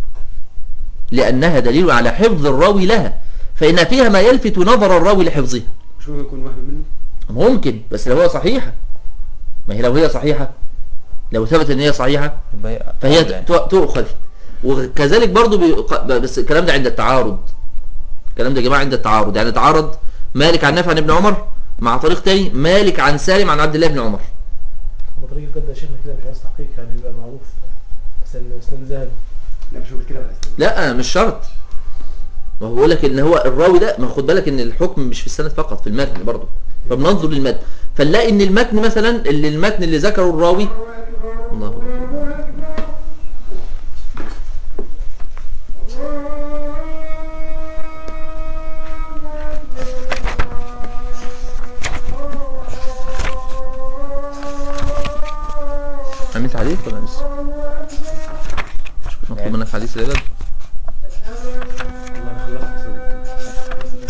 لانها دليل على حفظ الراوي لها فان فيها ما يلفت نظر الراوي لحفظها مش ممكن يكون وهم منه ممكن بس لو هي صحيحه ما هي لو هي صحيحه لو ثبت ان هي صحيحه يبقى هي فهي أفضل يعني. ت- تؤخذ وكذلك برضو بيق- بس الكلام ده عند التعارض الكلام ده يا جماعه عند التعارض يعني تعارض مالك عن نافع عن ابن عمر مع طريق تاني مالك عن سالم عن عبد الله بن عمر هو طريق الجدة يا شيخنا كده مش عايز تحقيق يعني بيبقى معروف بس الاسنان ذهبي لا مش هو كده بس لا مش شرط ما هو بيقول لك ان هو الراوي ده ما خد بالك ان الحكم مش في السند فقط في المتن برضه فبننظر للمتن فنلاقي ان المتن مثلا اللي المتن اللي ذكره الراوي الله أكبر. عملت حديث ولا لسه؟ مش مطلوب منك حديث العلل والله انا خلصت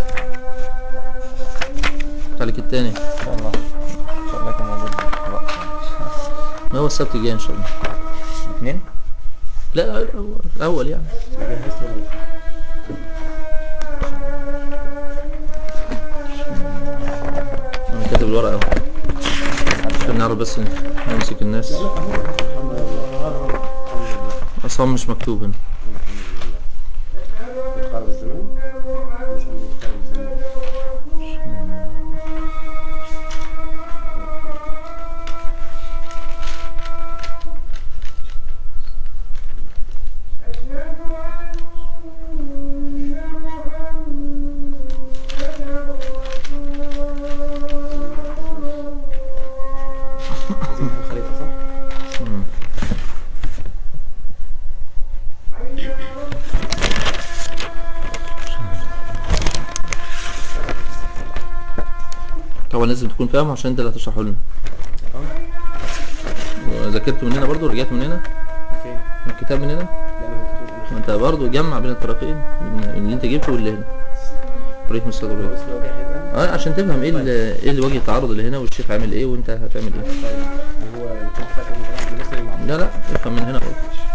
بتاع لك التاني إن شاء الله إن شاء الله يكون موجود في الوقت ما هو السبت الجاي ان شاء الله اثنين لا لا الأول- الاول يعني جهزت ولا انا كاتب الورقه اهو عشان نعرف بس نمسك الناس الصم مش مكتوب هنا يتقارب الزمان نسميه يتقارب الزمان عايزين نعمل خريطة صح؟ مم. طبعا لازم تكون فاهم عشان انت اللي هتشرحه لنا وذاكرت من هنا برضو رجعت من هنا فين؟ من الكتاب من هنا لا ما ذكرتوش ما انت برضو جمع بين الطرفين من اللي انت جبته واللي هنا وريت مستر انا بس لو جاي هيبقى اه عشان تفهم ايه ال- ايه اللي وجه التعارض اللي هنا والشيخ عامل ايه وانت هتعمل ايه طيب انا هو اللي كنت فاكر من كلام احنا لسه مع لا لا افهم من هنا برضو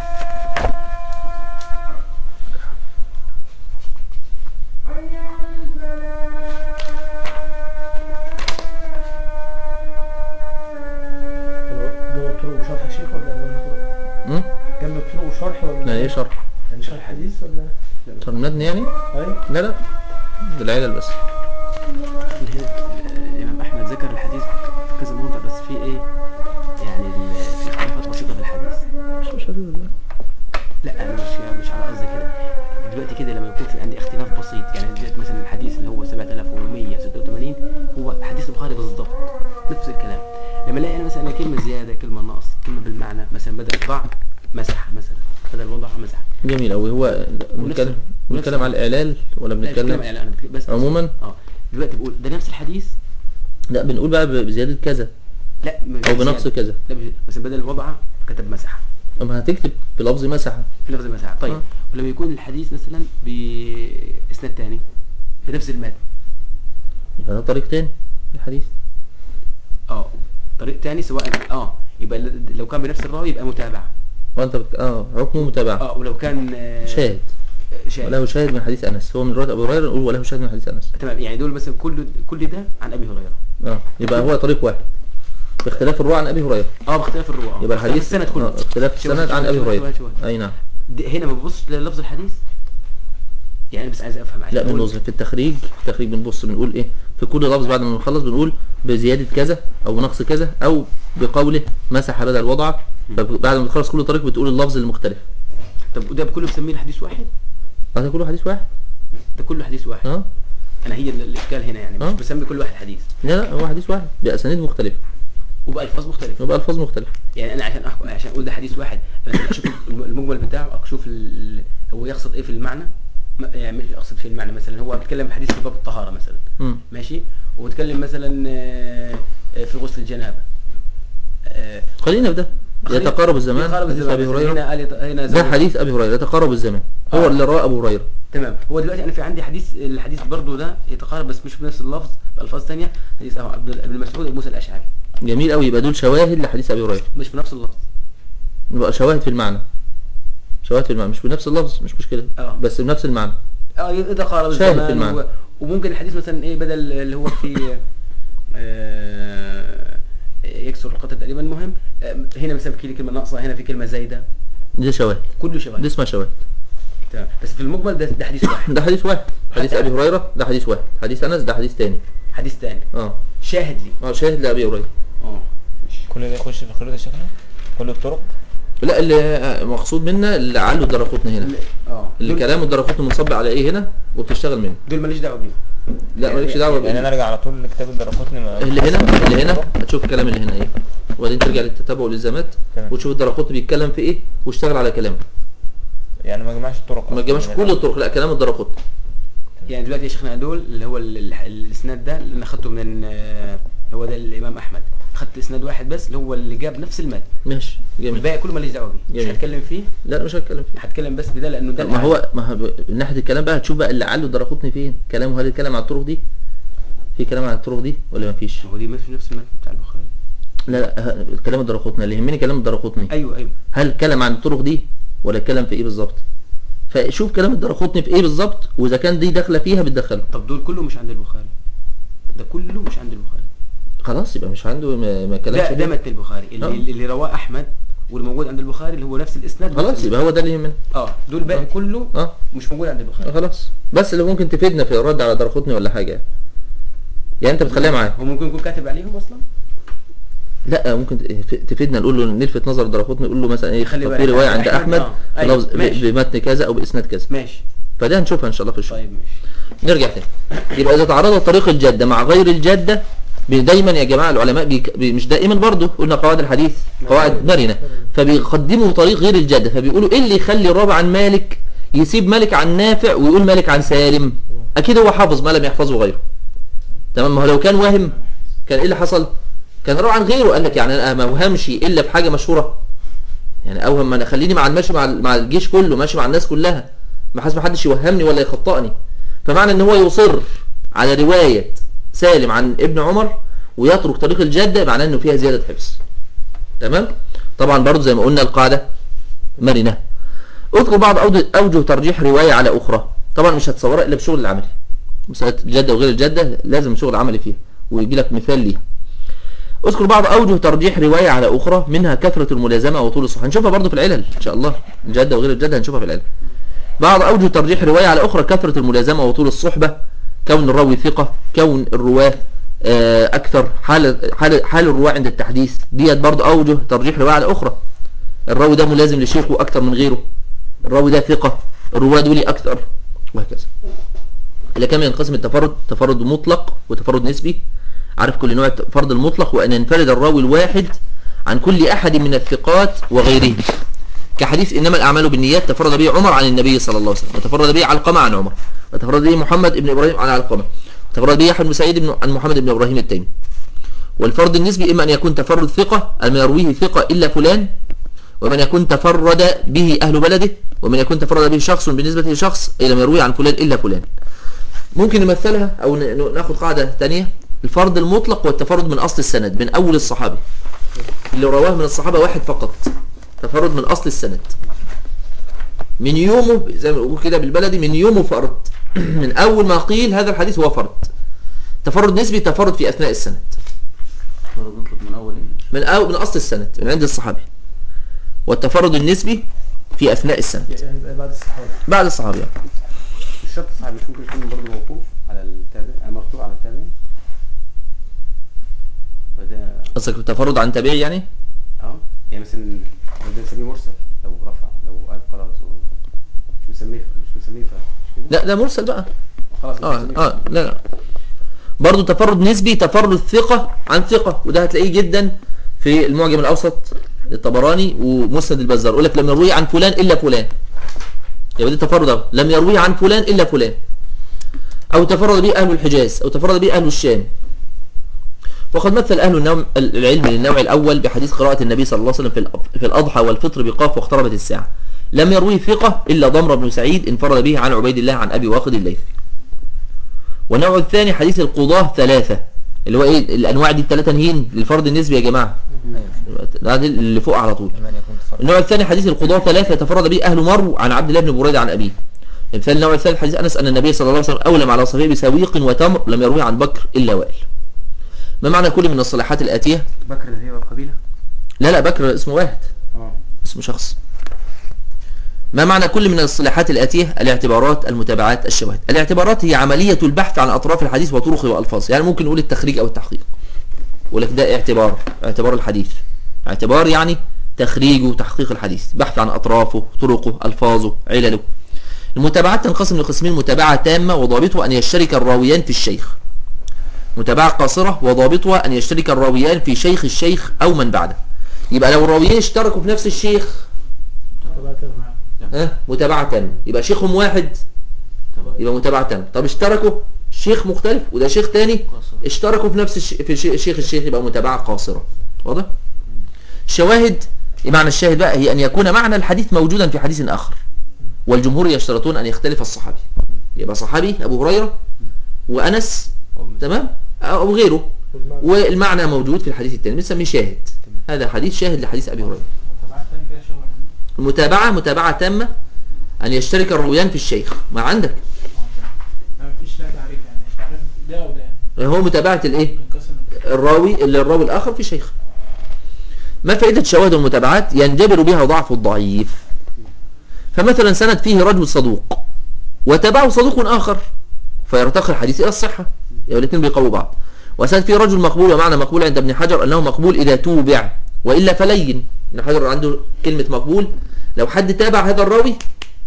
جنب الطرق وشرح شيخ ولا جنب الطرق؟ امم جنب الطرق وشرح ولا لا ايه شرح يعني شرح حديث ولا شرح المتن يعني ايوه لا لا ده العلل بس هنا الامام احمد ذكر الحديث في كذا موضع بس في ايه يعني ال- في اختلافات بسيطه في الحديث مش مش عارف لا انا مش مش على قصدي كده دلوقتي كده لما يكون في عندي اختلاف بسيط يعني دلوقتي مثلا الحديث اللي هو 7186 هو حديث البخاري بالظبط نفس الكلام لما الاقي انا مثلا كلمه زياده كلمه نقص كلمه بالمعنى مثلا بدل ضع مسح مثلا بدل وضع مسح جميل قوي هو بنتكلم بنتكلم على الاعلال ولا لا مش كلام بنتكلم يعني انا بتك- بس عموما اه دلوقتي بقول ده نفس الحديث لا بنقول بقى ب- بزياده كذا لا مش او بنقص زيادة. كذا لا مش مثلا بدل وضع كتب مسح اما هتكتب بلفظ مسح في لفظ مسح طيب آه. ولما يكون الحديث مثلا باسناد تاني بنفس المتن يبقى ده طريق تاني الحديث اه طريق تاني سواء اه يبقى ل- لو كان بنفس الراوي يبقى متابعة وانت بت... اه حكمه متابعه اه ولو كان آه، شاهد شاهد وله شاهد من حديث انس هو من روايه ابو هريره نقول وله شاهد من حديث انس تمام يعني دول مثلا كل كل ده عن ابي هريره اه يبقى هو طريق واحد باختلاف الرواه عن ابي هريره اه باختلاف الرواه يبقى باختلاف الحديث السند كله آه، اختلاف شبه- السند عن شبه- ابي شبه- هريره شبه- شبه. اي نعم د- هنا ما ببص للفظ الحديث يعني انا بس عايز افهم عشان لا أقول- بنبص في التخريج في التخريج بنبص بنقول ايه في كل لفظ بعد ما نخلص بنقول بزيادة كذا او بنقص كذا او بقوله مسح بدل وضع فبعد ما تخلص كل طريق بتقول اللفظ المختلف طب وده كله بسميه الحديث واحد هذا كله حديث واحد ده كله حديث واحد اه انا هي ال- الاشكال هنا يعني آه. مش بسمي كل واحد حديث لا لا هو حديث واحد بأسانيد مختلفة وبألفاظ مختلفة يبقى ألفاظ مختلفة يعني انا عشان احكم عشان اقول ده حديث واحد انا اشوف الم- المجمل بتاعه اشوف ال- هو يقصد ايه في المعنى ما- يعني مش اقصد في المعنى مثلا هو بيتكلم بحديث في باب الطهاره مثلا مم. ماشي وبيتكلم مثلا آه، آه، في غسل الجنابه آه، خلينا في ده خلينا- يتقارب الزمان يتقارب حديث الزمان أبي مثلاً هريرة هنا قال يت- هنا ده زود- حديث أبي هريرة يتقارب الزمان هو آه. اللي رواه أبو هريرة تمام هو دلوقتي انا في عندي حديث الحديث برضو ده يتقارب بس مش بنفس اللفظ بالفاظ ثانيه حديث أبو عبد ابن مسعود ابو موسى الاشعري جميل قوي يبقى دول شواهد لحديث أبي هريرة مش بنفس اللفظ يبقى شواهد في المعنى شواهد في المعنى مش بنفس اللفظ مش مشكلة آه. بس بنفس المعنى اه اذا قارب شاهد في الزمان المعنى. و- وممكن الحديث مثلا ايه بدل اللي هو في آه، يكسر القطع تقريبا المهم آه، هنا مثلا في كلمه ناقصه هنا في كلمه زايده دي شواهد كله دي شباب اسمها شواهد تمام بس في المجمل ده, ده حديث واحد ده حديث واحد حديث حتى- ابي هريره ده حديث واحد حديث انس ده حديث تاني حديث ثاني اه شاهد لي اه شاهد لابي هريره اه ماشي. كل ده يخش في الخريطة يا شيخنا كل الطرق لا اللي آه، مقصود منا اللي علوا الدرقوتني هنا اه دول- الكلام الدرقوتني منصب على ايه هنا وبتشتغل منه دول ماليش دعوه بيهم لا مالكش دعوه يعني انا بال- ارجع على طول لكتاب الدرقطني ما اللي هنا اللي هنا هتشوف الكلام اللي هنا ايه وبعدين ترجع للتتبع والالزامات تمام. وتشوف الدرقوتني بيتكلم في ايه واشتغل على كلامه يعني ما جمعش الطرق ما أصلاً تجمعش من كل الأول. الطرق لا كلام الدرقوتني يعني دلوقتي يا شيخنا دول اللي هو ال- ال- الاسناد ده اللي انا اخدته من آه، هو ده الامام احمد خدت اسناد واحد بس اللي هو اللي جاب نفس المتن ماشي جميل والباقي كله ماليش دعوه بيه مش جميل. هتكلم فيه لا مش هتكلم فيه هتكلم بس بده لانه ده ما الأعلى. هو ما هو ب- من ناحيه الكلام بقى هتشوف بقى اللي علوا الدرقوتني فين كلامه هل يتكلم عن الطرق دي في كلام عن الطرق دي ولا ما فيش هو دي مش نفس المتن بتاع البخاري لا لا ه- كلام الدرقوتني اللي يهمني كلام الدرقوتني ايوه ايوه هل اتكلم عن الطرق دي ولا اتكلم في ايه بالظبط فشوف كلام الدرقوتني في ايه بالظبط واذا كان دي داخله فيها بتدخله طب دول كله مش عند البخاري ده كله مش عند البخاري خلاص يبقى مش عنده ما, ما كلامش ده ده فيه. متن البخاري اللي, آه. اللي رواه احمد واللي موجود عند البخاري اللي هو نفس الاسناد خلاص يبقى هو ده اللي يهمنا اه دول باقي كله اه مش موجود عند البخاري خلاص بس اللي ممكن تفيدنا في الرد على درقطني ولا حاجه يعني انت بتخليها معاك هو ممكن يكون كاتب عليهم اصلا لا ممكن ت- تفيدنا نقول له نلفت نظر درقطني نقول له مثلا ايه خلي طب بالك في روايه عند أحمد، احمد آه. في أيوة، لفظ ب- ماشي. بمتن كذا او باسناد كذا ماشي فده هنشوفها ان شاء الله في الشغل طيب ماشي نرجع تاني يبقى اذا تعرض طريق الجده مع غير الجده بي- دايما يا جماعه العلماء بيك... بي... مش دائما برضه قلنا قواعد الحديث قواعد مرنه فبيقدموا طريق غير الجده فبيقولوا ايه اللي يخلي الرابع عن مالك يسيب مالك عن نافع ويقول مالك عن سالم اكيد هو حافظ ما لم يحفظه غيره تمام ما هو لو كان واهم كان ايه اللي حصل كان روى عن غيره قال لك يعني انا ما اوهمش الا في حاجه مشهوره يعني اوهم ما انا خليني مع الماشي مع ال- مع الجيش كله ماشي مع الناس كلها ما حاسس ما حدش يوهمني ولا يخطئني فمعنى ان هو يصر على روايه سالم عن ابن عمر ويترك طريق الجده معناه انه فيها زياده حفظ تمام طبعا برضو زي ما قلنا القاعده مرنه اذكر بعض أوجه- اوجه ترجيح روايه على اخرى طبعا مش هتصورها الا بشغل العملي مساله الجده وغير الجده لازم شغل عملي فيها ويجي لك مثال ليها اذكر بعض اوجه ترجيح روايه على اخرى منها كثره الملازمه وطول الصحه هنشوفها برضو في العلل ان شاء الله الجده وغير الجده هنشوفها في العلل بعض اوجه ترجيح روايه على اخرى كثره الملازمه وطول الصحبه كون الراوي ثقه كون الرواه آه، اكثر حال حال حال الرواه عند التحديث ديت برضو اوجه ترجيح روايه على اخرى الراوي ده ملازم لشيخه اكثر من غيره الراوي ده ثقه الرواه دول اكثر وهكذا إلى كم ينقسم التفرد تفرد مطلق وتفرد نسبي عارف كل نوع الفرد المطلق وأن ينفرد الراوي الواحد عن كل أحد من الثقات وغيره كحديث إنما الأعمال بالنيات تفرد به عمر عن النبي صلى الله عليه وسلم وتفرد به علقمة عن عمر وتفرد به محمد بن إبراهيم عن علقمة وتفرد به يحيى بن سعيد بن- عن محمد بن إبراهيم التيمي والفرد النسبي إما أن يكون تفرد ثقة أن يرويه ثقة إلا فلان ومن يكون تفرد به أهل بلده ومن يكون تفرد به شخص بالنسبة لشخص أي لم يروي عن فلان إلا فلان ممكن نمثلها أو ن- ن- ناخد قاعدة تانية الفرد المطلق والتفرد من أصل السند من أول الصحابي اللي رواه من الصحابة واحد فقط تفرد من أصل السند من يومه زي ما بنقول كده بالبلدي من يومه فرد من أول ما قيل هذا الحديث هو فرد تفرد نسبي تفرد في أثناء السند فرض نطلق من اول ايه من أو من أصل السند من عند الصحابي والتفرد النسبي في أثناء السند يعني يبقى بعد الصحابة بعد الصحابي يعني. الشرط صعب مش ممكن يكون برضه موقوف على التابع آه، مقطوع على التابع وده قصدك التفرد عن تابعي يعني اه يعني مثلا ده نسميه مرسل لو رفع لو قال خلاص هو مش مسميه مش مسميه ف مش كده؟ لا ده مرسل بقى خلاص مش اه مسميه اه ف- لا لا برضه تفرد نسبي تفرد ثقة عن ثقة وده هتلاقيه جدا في المعجم الأوسط للطبراني ومسند البزار يقول لك لم يروي عن فلان إلا فلان يبقى ده تفرد اهو لم يروي عن فلان إلا فلان أو تفرد به أهل الحجاز أو تفرد به أهل الشام وقد مثل أهل النوم العلم للنوع الأول بحديث قراءة النبي صلى الله عليه وسلم في الأض- في الأضحى والفطر بقاف واقتربت الساعة لم يرويه ثقة إلا ضمر بن سعيد انفرد به عن عبيد الله عن أبي واقد الليثي والنوع الثاني حديث القضاة ثلاثة اللي هو ايه الانواع دي الثلاثه نهين للفرد النسبي يا جماعه ده دي اللي فوق على طول من يكون تفرد النوع الثاني حديث القضاة ثلاثة تفرد به أهل مرو عن عبد الله بن بريدة عن أبيه مثال النوع الثالث حديث أنس أن النبي صلى الله عليه وسلم أولم على صفيه بسويق وتمر لم يروي عن بكر إلا وائل ما معنى كل من الصلاحات الآتية بكر اللي هي القبيلة لا لا بكر اسمه واحد اه اسم شخص ما معنى كل من الصلاحات الآتية الاعتبارات المتابعات الشواهد الاعتبارات هي عملية البحث عن أطراف الحديث وطرقه وألفاظه يعني ممكن نقول التخريج أو التحقيق يقول لك ده اعتبار اعتبار الحديث اعتبار يعني تخريجه تحقيق الحديث بحث عن أطرافه طرقه ألفاظه علله المتابعات تنقسم لقسمين متابعة تامة وضابطها أن يشترك الراويان في الشيخ متابعة قاصرة وضابطها أن يشترك الراويان في شيخ الشيخ أو من بعده يبقى لو الراويين اشتركوا في نفس الشيخ تبع تبع ها متابعة تامة يبقى شيخهم واحد يبقى متابعة تامة طب اشتركوا شيخ مختلف وده شيخ تاني اشتركوا في نفس الش... في شي- شيخ الشيخ يبقى متابعة قاصرة واضح الشواهد معنى الشاهد بقى هي أن يكون معنى الحديث موجودا في حديث آخر والجمهور يشترطون أن يختلف الصحابي يبقى صحابي أبو هريرة وأنس تمام أو غيره والمعنى والمعنى موجود في الحديث الثاني بنسميه شاهد هذا حديث شاهد لحديث أبي هريرة متابعات تاني كده شبه المتابعة متابعة تامة أن يشترك الرويان في الشيخ ما عندك ما فيش لها تعريف يعني تعريف ده وده يعني هو متابعة الايه منقسم الراوي اللي الراوي الآخر في شيخ ما فائدة الشواهد والمتابعات ينجبر بها ضعف الضعيف فمثلا سند فيه رجل صدوق وتبعه صدوق آخر فيرتقي الحديث إلى الصحة يعني الاثنين بيقووا بعض وسند فيه رجل مقبول ومعنى مقبول عند ابن حجر أنه مقبول إذا توبع وإلا فلين ابن حجر عنده كلمة مقبول لو حد تابع هذا الراوي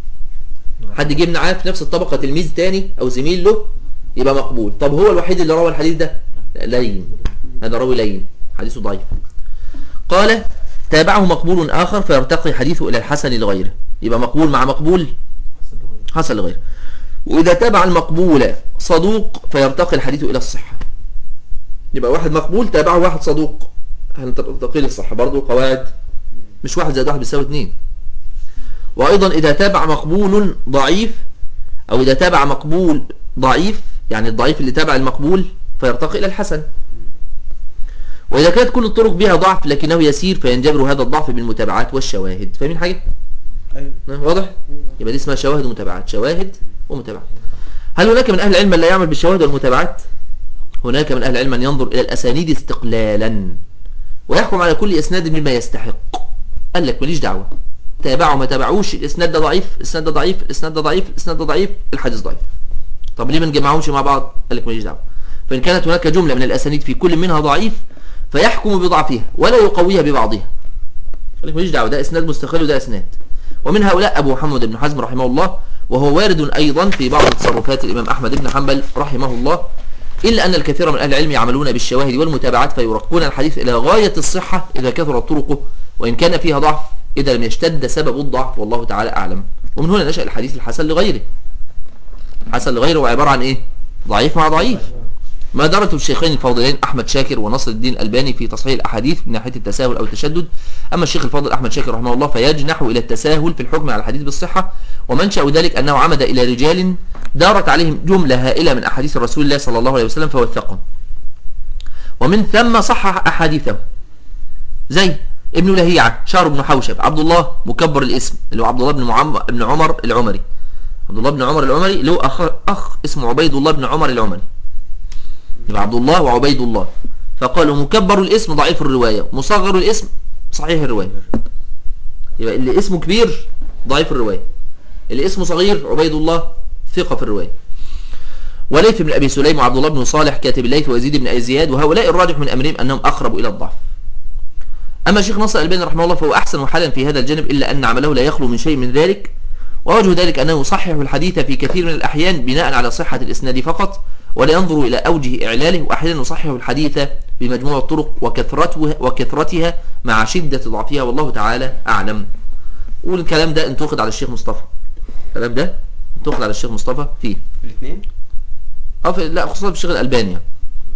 حد جه معاه في نفس الطبقة تلميذ تاني أو زميل له يبقى مقبول طب هو الوحيد اللي روى الحديث ده لا، لين هذا راوي لين حديثه ضعيف قال تابعه مقبول آخر فيرتقي حديثه إلى الحسن لغيره يبقى مقبول مع مقبول حسن لغيره وإذا تابع المقبول صدوق فيرتقي الحديث إلى الصحة يبقى واحد مقبول تابعه واحد صدوق هنرتقي للصحة برضو قواعد مش واحد زائد واحد بيساوي اتنين وأيضا إذا تابع مقبول ضعيف أو إذا تابع مقبول ضعيف يعني الضعيف اللي تابع المقبول فيرتقي إلى الحسن وإذا كانت كل الطرق بها ضعف لكنه يسير فينجبر هذا الضعف بالمتابعات والشواهد فاهمين حاجة؟ ايوه نعم، واضح؟ يبقى دي اسمها شواهد ومتابعات شواهد ومتابعات هل هناك من أهل العلم من لا يعمل بالشواهد والمتابعات؟ هناك من أهل العلم من ينظر إلى الأسانيد استقلالا ويحكم على كل إسناد مما يستحق قال لك ماليش دعوة تابعوا ما تابعوش الإسناد ده ضعيف الإسناد ده ضعيف الإسناد ده ضعيف الإسناد ده ضعيف الحديث ضعيف طب ليه ما نجمعهمش مع بعض قال لك ماليش دعوة فإن كانت هناك جملة من الأسانيد في كل منها ضعيف فيحكم بضعفها ولا يقويها ببعضها قال لك ماليش دعوة ده إسناد مستقل وده إسناد ومن هؤلاء أبو محمد بن حزم رحمه الله وهو وارد أيضا في بعض تصرفات الإمام أحمد بن حنبل رحمه الله إلا أن الكثير من أهل العلم يعملون بالشواهد والمتابعات فيرقون الحديث إلى غاية الصحة إذا كثرت طرقه وإن كان فيها ضعف إذا لم يشتد سبب الضعف والله تعالى أعلم ومن هنا نشأ الحديث الحسن لغيره حسن لغيره وعبارة عن إيه ضعيف مع ضعيف ما درته الشيخين الفاضلين أحمد شاكر ونصر الدين الألباني في تصحيح الأحاديث من ناحية التساهل أو التشدد أما الشيخ الفاضل أحمد شاكر رحمه الله فيجنح إلى التساهل في الحكم على الحديث بالصحة ومنشأ ذلك أنه عمد إلى رجال دارت عليهم جملة هائلة من أحاديث رسول الله صلى الله عليه وسلم فوثقهم ومن ثم صحح أحاديثه زي ابن لهيعة شهر بن حوشب عبد الله مكبر الاسم اللي هو عبد الله بن, معم... بن عمر العمري عبد الله بن عمر العمري له أخ... أخ اسمه عبيد الله بن عمر العمري يبقى عبد الله وعبيد الله فقالوا مكبر الاسم ضعيف الرواية مصغر الاسم صحيح الرواية يبقى اللي اسمه كبير ضعيف الرواية اللي اسمه صغير عبيد الله ثقة في الرواية وليث بن أبي سليم وعبد الله بن صالح كاتب الليث ويزيد بن أبي زياد وهؤلاء الراجح من أمرهم أنهم أقرب إلى الضعف أما شيخ نصر الألباني رحمه الله فهو أحسن حالا في هذا الجانب إلا أن عمله لا يخلو من شيء من ذلك ووجه ذلك أنه يصحح الحديث في كثير من الأحيان بناء على صحة الإسناد فقط ولا ينظر إلى أوجه إعلاله وأحيانا يصحح الحديث بمجموع الطرق وكثرتها, وكثرتها مع شدة ضعفها والله تعالى أعلم والكلام ده انتقد على الشيخ مصطفى الكلام ده انتقد على الشيخ مصطفى فيه الاثنين أو في لا خصوصا في الشيخ الألباني يعني.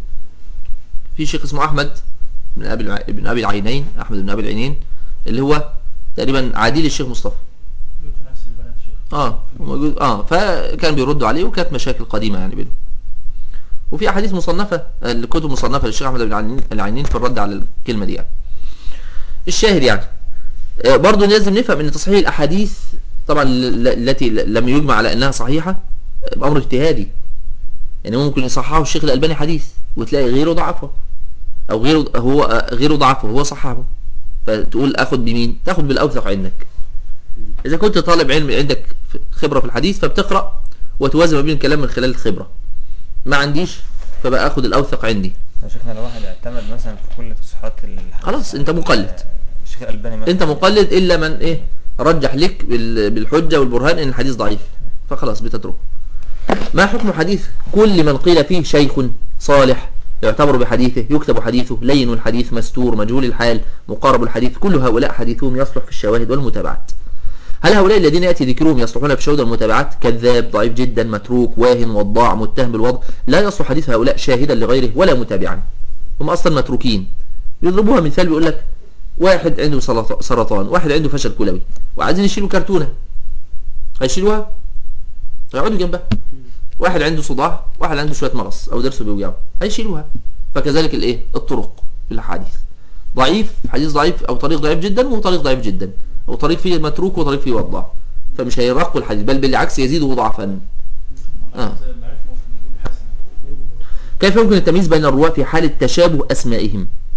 في شيخ اسمه أحمد بن أبي الع... بن أبي العينين أحمد بن أبي العينين اللي هو تقريبا عديل الشيخ مصطفى في نفس البنات شيخ اه موجود اه فكان بيردوا عليه وكانت مشاكل قديمه يعني بينهم وفي احاديث مصنفه الكتب مصنفه للشيخ احمد بن العينين- العينين في الرد على الكلمه دي يعني الشاهد يعني آه، برضه لازم نفهم ان تصحيح الاحاديث طبعا ل- ل- التي ل- لم يجمع على انها صحيحه آه، امر اجتهادي يعني ممكن يصححه الشيخ الالباني حديث وتلاقي غيره ضعفه او غيره هو آه، غيره ضعفه هو صححه فتقول اخد بمين تاخد بالاوثق عندك إذا كنت طالب علم عندك خبرة في الحديث فبتقرأ وتوازن ما بين الكلام من خلال الخبرة ما عنديش فبقى أخد الأوثق عندي يا شيخنا لو واحد اعتمد مثلا في كل تصحيحات الحديث خلاص، أنت مقلد. الشيخ الألباني مثلا أنت مقلد إلا من إيه رجح لك بال- بالحجة والبرهان إن الحديث ضعيف فخلاص بتتركه ما حكم حديث كل من قيل فيه شيخ صالح يعتبر بحديثه يكتب حديثه لين الحديث مستور مجهول الحال مقارب الحديث كل هؤلاء حديثهم يصلح في الشواهد والمتابعات هل هؤلاء الذين يأتي ذكرهم يصلحون في الشهود والمتابعات كذاب ضعيف جدا متروك واهن وضاع متهم بالوضع لا يصلح حديث هؤلاء شاهدا لغيره ولا متابعا هم أصلا متروكين يضربوها مثال بيقول لك واحد عنده سرط- سرطان واحد عنده فشل كلوي وعايزين يشيلوا كرتونة هيشيلوها هيقعدوا جنبها واحد عنده صداع واحد عنده شوية مرض أو درسه بيوجعه هيشيلوها فكذلك الايه الطرق في الأحاديث ضعيف حديث ضعيف أو طريق ضعيف جدا وطريق ضعيف جدا أو طريق فيه متروك وطريق فيه وضع فمش هيرقوا الحديث بل بالعكس يزيده ضعفا آه. زي الضعيف ممكن يجيب حسن كيف يمكن التمييز بين الرواة في حالة تشابه أسمائهم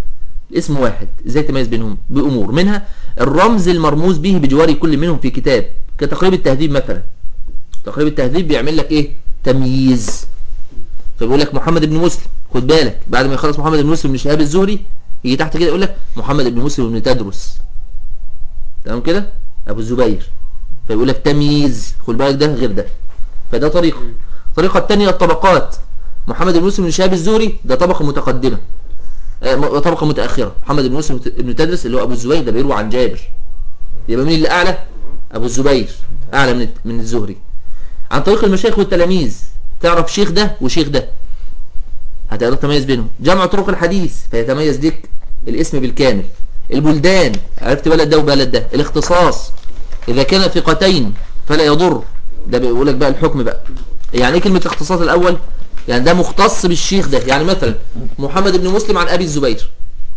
اسم واحد ازاي تميز بينهم بامور منها الرمز المرموز به بجوار كل منهم في كتاب كتقريب التهذيب مثلا تقريب التهذيب بيعمل لك ايه تمييز فبيقول لك محمد بن مسلم خد بالك بعد ما يخلص محمد بن مسلم بن شهاب الزهري يجي تحت كده يقول لك محمد بن مسلم بن تدرس تمام كده ابو الزبير فيقول لك تمييز خد بالك ده غير ده فده طريقه الطريقه الثانيه الطبقات محمد بن مسلم بن شهاب الزهري ده طبقه متقدمه آه، م- طبقه متاخره محمد بن مسلم بن تدرس اللي هو ابو الزبير ده بيروي عن جابر يبقى مين اللي اعلى ابو الزبير اعلى من من الزهري عن طريق المشايخ والتلاميذ تعرف شيخ ده وشيخ ده هتقدر تميز بينهم جمع طرق الحديث فيتميز لك الاسم بالكامل البلدان عرفت بلد ده وبلد ده الاختصاص اذا كان ثقتين فلا يضر ده بيقول لك بقى الحكم بقى يعني ايه كلمه الاختصاص الاول يعني ده مختص بالشيخ ده يعني مثلا محمد بن مسلم عن ابي الزبير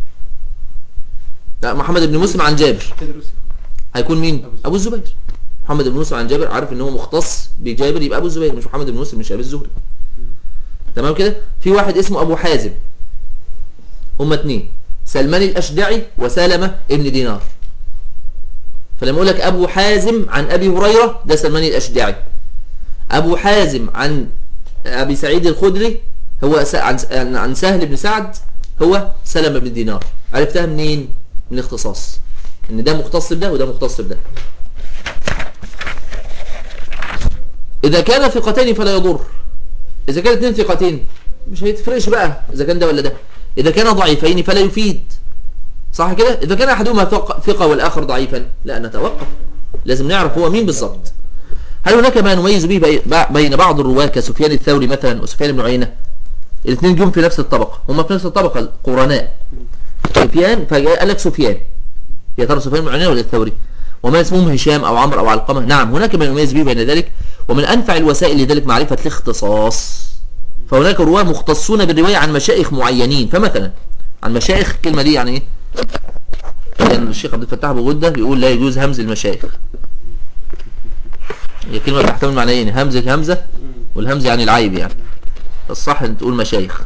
لا محمد بن مسلم عن جابر تدرس هيكون مين ابو الزبير محمد بن مسلم عن جابر عارف ان هو مختص بجابر يبقى ابو الزبير مش محمد بن مسلم مش ابي الزهري تمام كده في واحد اسمه ابو حازم هما اتنين سلمان الاشجعي وسلمة ابن دينار فلما يقول لك ابو حازم عن ابي هريرة ده سلمان الاشجعي ابو حازم عن ابي سعيد الخدري هو س- عن عن- عن سهل بن سعد هو سلمة بن دينار عرفتها منين من الاختصاص ان ده مختص بده وده مختص بده اذا كان ثقتين فلا يضر اذا كان اثنين ثقتين مش هيتفرقش بقى اذا كان ده ولا ده اذا كان ضعيفين فلا يفيد صح كده اذا كان احدهما ثق- ثقه والاخر ضعيفا لا نتوقف لازم نعرف هو مين بالظبط هل هناك ما نميز به بي- بين بعض الرواه كسفيان الثوري مثلا وسفيان بن عيينه الاثنين جم في نفس الطبقه هم في نفس الطبقه القرناء سفيان فقال لك سفيان يا ترى سفيان بن عيينه ولا الثوري وما اسمهم هشام او عمرو او علقمه نعم هناك ما يميز به بين ذلك ومن انفع الوسائل لذلك معرفه الاختصاص فهناك رواه مختصون بالروايه عن مشايخ معينين فمثلا عن مشايخ الكلمه دي يعني ايه يعني الشيخ عبد الفتاح ابو غده بيقول لا يجوز همز المشايخ هي كلمه بتحتمل معنيين همزه همزه والهمز يعني العيب يعني الصح ان تقول مشايخ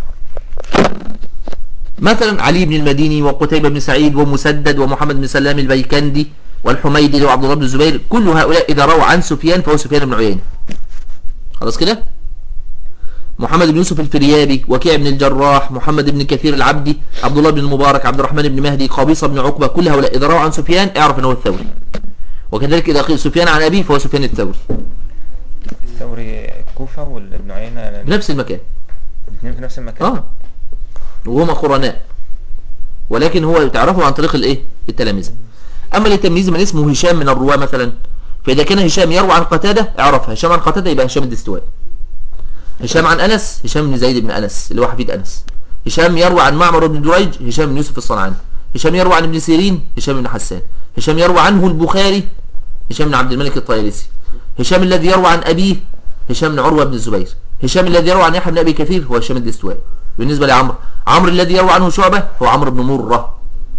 مثلا علي بن المديني وقتيبة بن سعيد ومسدد ومحمد بن سلام البيكندي والحميدي وعبد الله بن الزبير كل هؤلاء إذا رووا عن سفيان فهو سفيان بن عيينة خلاص كده محمد بن يوسف الفريابي وكيع بن الجراح محمد بن كثير العبدي عبد الله بن المبارك عبد الرحمن بن مهدي قبيصة بن عقبة كل هؤلاء إذا رووا عن سفيان اعرف أنه الثوري وكذلك إذا قيل سفيان عن أبيه فهو سفيان الثوري الثوري الكوفة وابن عيينة بنفس المكان الاثنين في نفس المكان اه وهما قرناء ولكن هو تعرفه عن طريق الايه التلاميذ اما لتمييز من اسمه هشام من الرواه مثلا فاذا كان هشام يروى عن قتاده اعرف هشام عن قتاده يبقى هشام الدستوائي هشام عن انس هشام بن زيد بن انس اللي هو حفيد انس هشام يروى عن معمر بن دريج هشام بن يوسف الصنعاني هشام يروى عن ابن سيرين هشام بن حسان هشام يروى عنه البخاري هشام بن عبد الملك الطيالسي هشام الذي يروى عن ابيه هشام بن عروه بن الزبير هشام الذي يروى عن يحيى بن ابي كثير هو هشام الدستوائي بالنسبه لعمرو عمرو الذي يروى عنه شعبه هو عمرو بن مره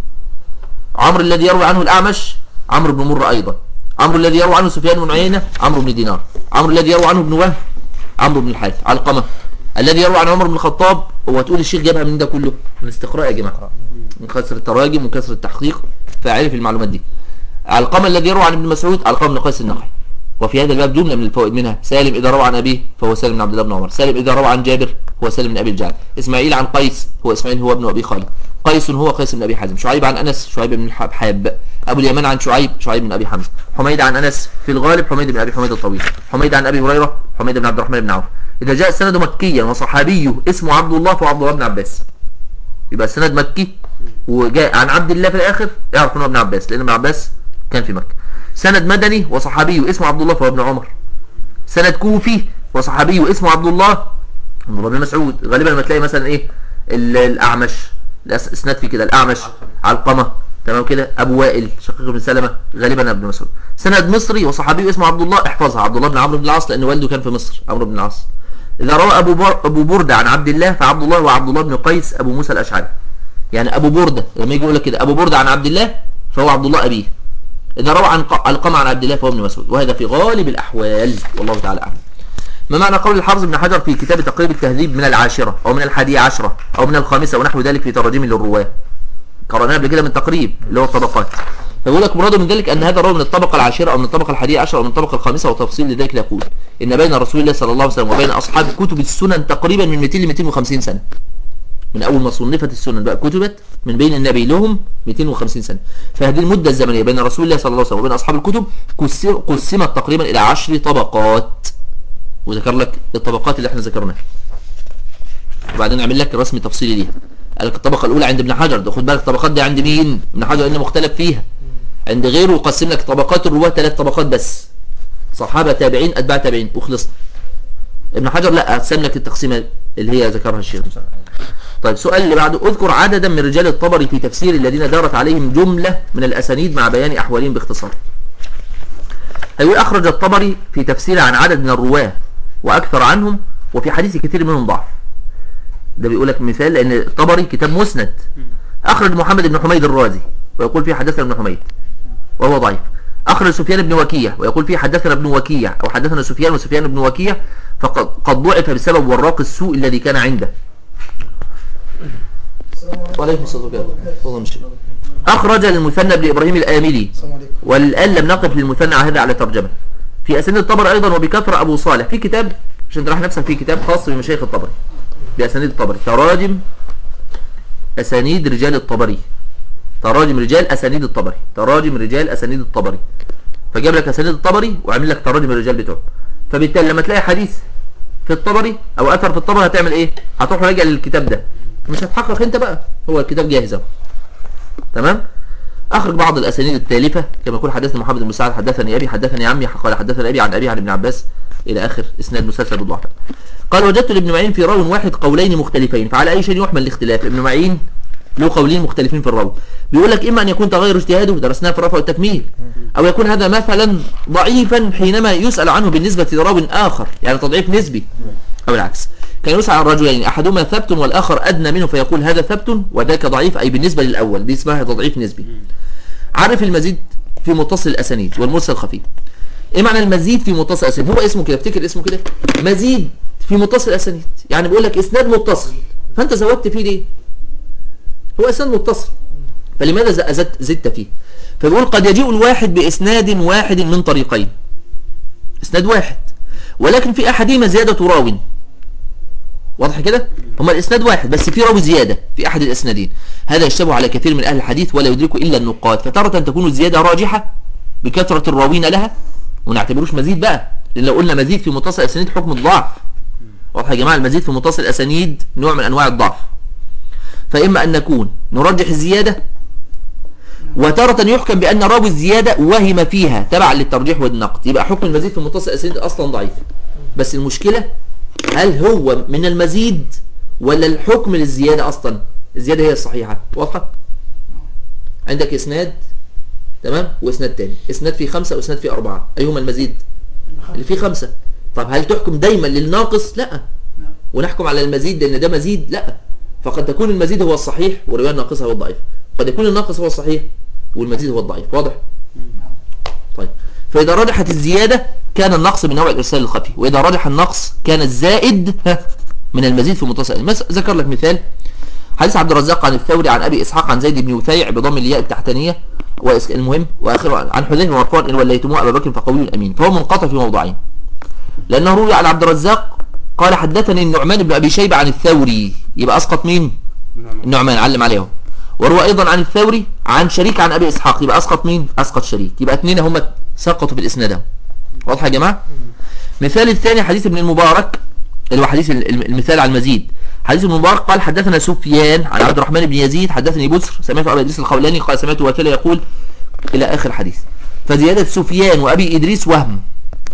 عمرو الذي يروى عنه الاعمش عمرو بن مره ايضا عمرو الذي يروى عنه سفيان بن عيينه عمرو بن دينار عمرو الذي يروى عنه ابن وهب عمرو بن الحارث علقمه الذي يروى عن عمر بن الخطاب هو تقول الشيخ جابها من ده كله من استقراء يا جماعه من كثره التراجم وكثره التحقيق فعرف المعلومات دي علقمه الذي يروى عن ابن مسعود علقمه بن قيس النخعي وفي هذا الباب جمله من الفوائد منها سالم اذا روى عن ابيه فهو سالم بن عبد الله بن عمر سالم اذا روى عن جابر هو سالم بن ابي الجعد اسماعيل عن قيس هو اسماعيل هو ابن ابي خالد قيس هو قيس بن ابي حازم شعيب عن انس شعيب بن الحاب ابو اليمان عن شعيب شعيب بن ابي حمزه حميد عن انس في الغالب حميد بن ابي حميد الطويل حميد عن ابي هريره حميد بن عبد الرحمن بن عوف اذا جاء السند مكيا وصحابيه اسمه عبد الله فهو عبد الله بن عباس يبقى السند مكي وجاء عن عبد الله في الاخر اعرف انه ابن عباس لان ابن عباس كان في مكه سند مدني وصحابيه اسمه عبد الله فهو ابن عمر سند كوفي وصحابيه اسمه عبد الله عبد الله بن مسعود غالبا لما تلاقي مثلا ايه ال- الاعمش الأس- اسناد في كده الاعمش علقمه تمام كده ابو وائل شقيق بن سلمه غالبا ابن مسعود سند مصري وصحابي اسمه عبد الله احفظها عبد الله بن عمرو بن العاص لان والده كان في مصر عمرو بن العاص اذا روى ابو بر... ابو برده عن عبد الله فعبد الله وعبد الله بن قيس ابو موسى الاشعري يعني ابو برده لما يجي يقول لك كده ابو برده عن عبد الله فهو عبد الله ابيه اذا روى عن ق- علقمه عن عبد الله فهو ابن مسعود وهذا في غالب الاحوال والله تعالى اعلم ما معنى قول الحافظ بن حجر في كتاب تقريب التهذيب من العاشرة أو من الحادية عشرة أو من الخامسة ونحو ذلك في تراجم للرواة قرأناها قبل كده من تقريب اللي هو الطبقات فيقول لك مراده من ذلك ان هذا الراوي من الطبقه العاشره او من الطبقه الحادية عشر او من الطبقه الخامسه وتفصيل لذلك يقول ان بين رسول الله صلى الله عليه وسلم وبين اصحاب كتب السنن تقريبا من 200 ل 250 سنه من اول ما صنفت السنن بقى كتبت من بين النبي لهم 250 سنه فهذه المده الزمنيه بين رسول الله صلى الله عليه وسلم وبين اصحاب الكتب قسم- قسمت تقريبا الى 10 طبقات وذكر لك الطبقات اللي احنا ذكرناها وبعدين نعمل لك رسم تفصيلي ليها قال لك الطبقه الاولى عند ابن حجر ده خد بالك الطبقات دي عند مين ابن حجر انه مختلف فيها عند غيره قسم لك طبقات الرواه ثلاث طبقات بس صحابه تابعين اتباع تابعين وخلصنا ابن حجر لا قسم لك التقسيمه اللي هي ذكرها الشيخ طيب سؤال اللي بعده اذكر عددا من رجال الطبري في تفسير الذين دارت عليهم جمله من الاسانيد مع بيان احوالهم باختصار هيقول اخرج الطبري في تفسيره عن عدد من الرواه واكثر عنهم وفي حديث كثير منهم ضعف ده بيقول لك مثال لان الطبري كتاب مسند اخرج محمد بن حميد الرازي ويقول فيه حدثنا ابن حميد وهو ضعيف اخرج سفيان بن وكيع ويقول فيه حدثنا ابن وكيع او حدثنا سفيان وسفيان بن وكيع فقد قد ضعف بسبب وراق السوء الذي كان عنده وعليكم الصلاه والسلام والله مش اخرج المثنى بن ابراهيم الاملي السلام عليكم والآن لم نقف للمثنى هذا على ترجمة في أسانيد الطبري أيضا وبكثرة أبو صالح في كتاب عشان تراح نفسك في كتاب خاص بمشايخ الطبري بأسانيد الطبري تراجم أسانيد رجال الطبري تراجم رجال أسانيد الطبري تراجم رجال أسانيد الطبري فجاب لك أسانيد الطبري وعامل لك تراجم الرجال بتوعه فبالتالي لما تلاقي حديث في الطبري أو أثر في الطبري هتعمل إيه؟ هتروح راجع للكتاب ده مش هتحقق أنت بقى هو الكتاب جاهز أهو تمام؟ أخرج بعض الأسانيد التالفة كما يقول حدثني محمد بن سعد حدثني أبي حدثني عمي قال حدثني أبي عن أبي عن ابن عباس إلى آخر إسناد مسلسل بالضعف قال وجدت لابن معين في راو واحد قولين مختلفين فعلى أي شيء يحمل الاختلاف ابن معين له قولين مختلفين في الراوي بيقول لك إما أن يكون تغير اجتهاده درسناه في الرفع والتكميل أو يكون هذا مثلا ضعيفا حينما يسأل عنه بالنسبة لراو آخر يعني تضعيف نسبي أو العكس كان يسأل عن رجلين أحدهما ثبت والآخر أدنى منه فيقول هذا ثبت وذاك ضعيف أي بالنسبة للأول دي اسمها تضعيف نسبي عارف المزيد في متصل الاسانيد والمرسل الخفي ايه معنى المزيد في متصل الاسانيد هو اسمه كده افتكر اسمه كده مزيد في متصل الاسانيد يعني بيقول لك اسناد متصل فانت زودت فيه ليه هو اسناد متصل فلماذا ز- زدت زدت فيه فبيقول قد يجيء الواحد باسناد واحد من طريقين اسناد واحد ولكن في احدهما زياده راو واضح كده هما الاسناد واحد بس في راوي زياده في احد الاسنادين هذا يشتبه على كثير من اهل الحديث ولا يدركه الا النقاد فتاره تكون الزياده راجحه بكثره الراوين لها ونعتبروش مزيد بقى لان لو قلنا مزيد في متصل الاسانيد حكم الضعف واضح يا جماعه المزيد في متصل الاسانيد نوع من انواع الضعف فاما ان نكون نرجح الزياده وتارة يحكم بأن راوي الزيادة وهم فيها تبعا للترجيح والنقد يبقى حكم المزيد في متصل الأسانيد أصلا ضعيف بس المشكلة هل هو من المزيد ولا الحكم للزيادة أصلا الزيادة هي الصحيحة واضحة عندك إسناد تمام وإسناد تاني إسناد فيه خمسة وإسناد فيه أربعة أيهما المزيد اللي فيه خمسة طب هل تحكم دايما للناقص لا ونحكم على المزيد لأن ده مزيد لا فقد تكون المزيد هو الصحيح والرواية الناقصة هو الضعيف قد يكون الناقص هو الصحيح والمزيد هو الضعيف واضح طيب فإذا رجحت الزيادة كان النقص من نوع الإرسال الخفي وإذا رجح النقص كان الزائد ها، من المزيد في متصل مس- ذكر لك مثال حديث عبد الرزاق عن الثوري عن أبي إسحاق عن زيد بن وثيع بضم الياء التحتانية وإس- المهم وآخره عن حذيفة مرفوعا إن وليتموه أبا بكر فقوي أمين فهو منقطع في موضعين لأنه روي عن عبد الرزاق قال حدثني النعمان بن أبي شيبة عن الثوري يبقى أسقط مين؟ النعمان علم عليهم وروى ايضا عن الثوري عن شريك عن ابي اسحاق يبقى اسقط مين اسقط شريك يبقى اثنين هم سقطوا في الاسناد اهو. واضح يا جماعه مثال الثاني حديث ابن المبارك اللي هو حديث ال- ال- المثال على المزيد حديث ابن المبارك قال حدثنا سفيان عن عبد الرحمن بن يزيد حدثني بسر سمعت ابي ادريس الخولاني قال سمعت وكيل يقول الى اخر حديث فزياده سفيان وابي ادريس وهم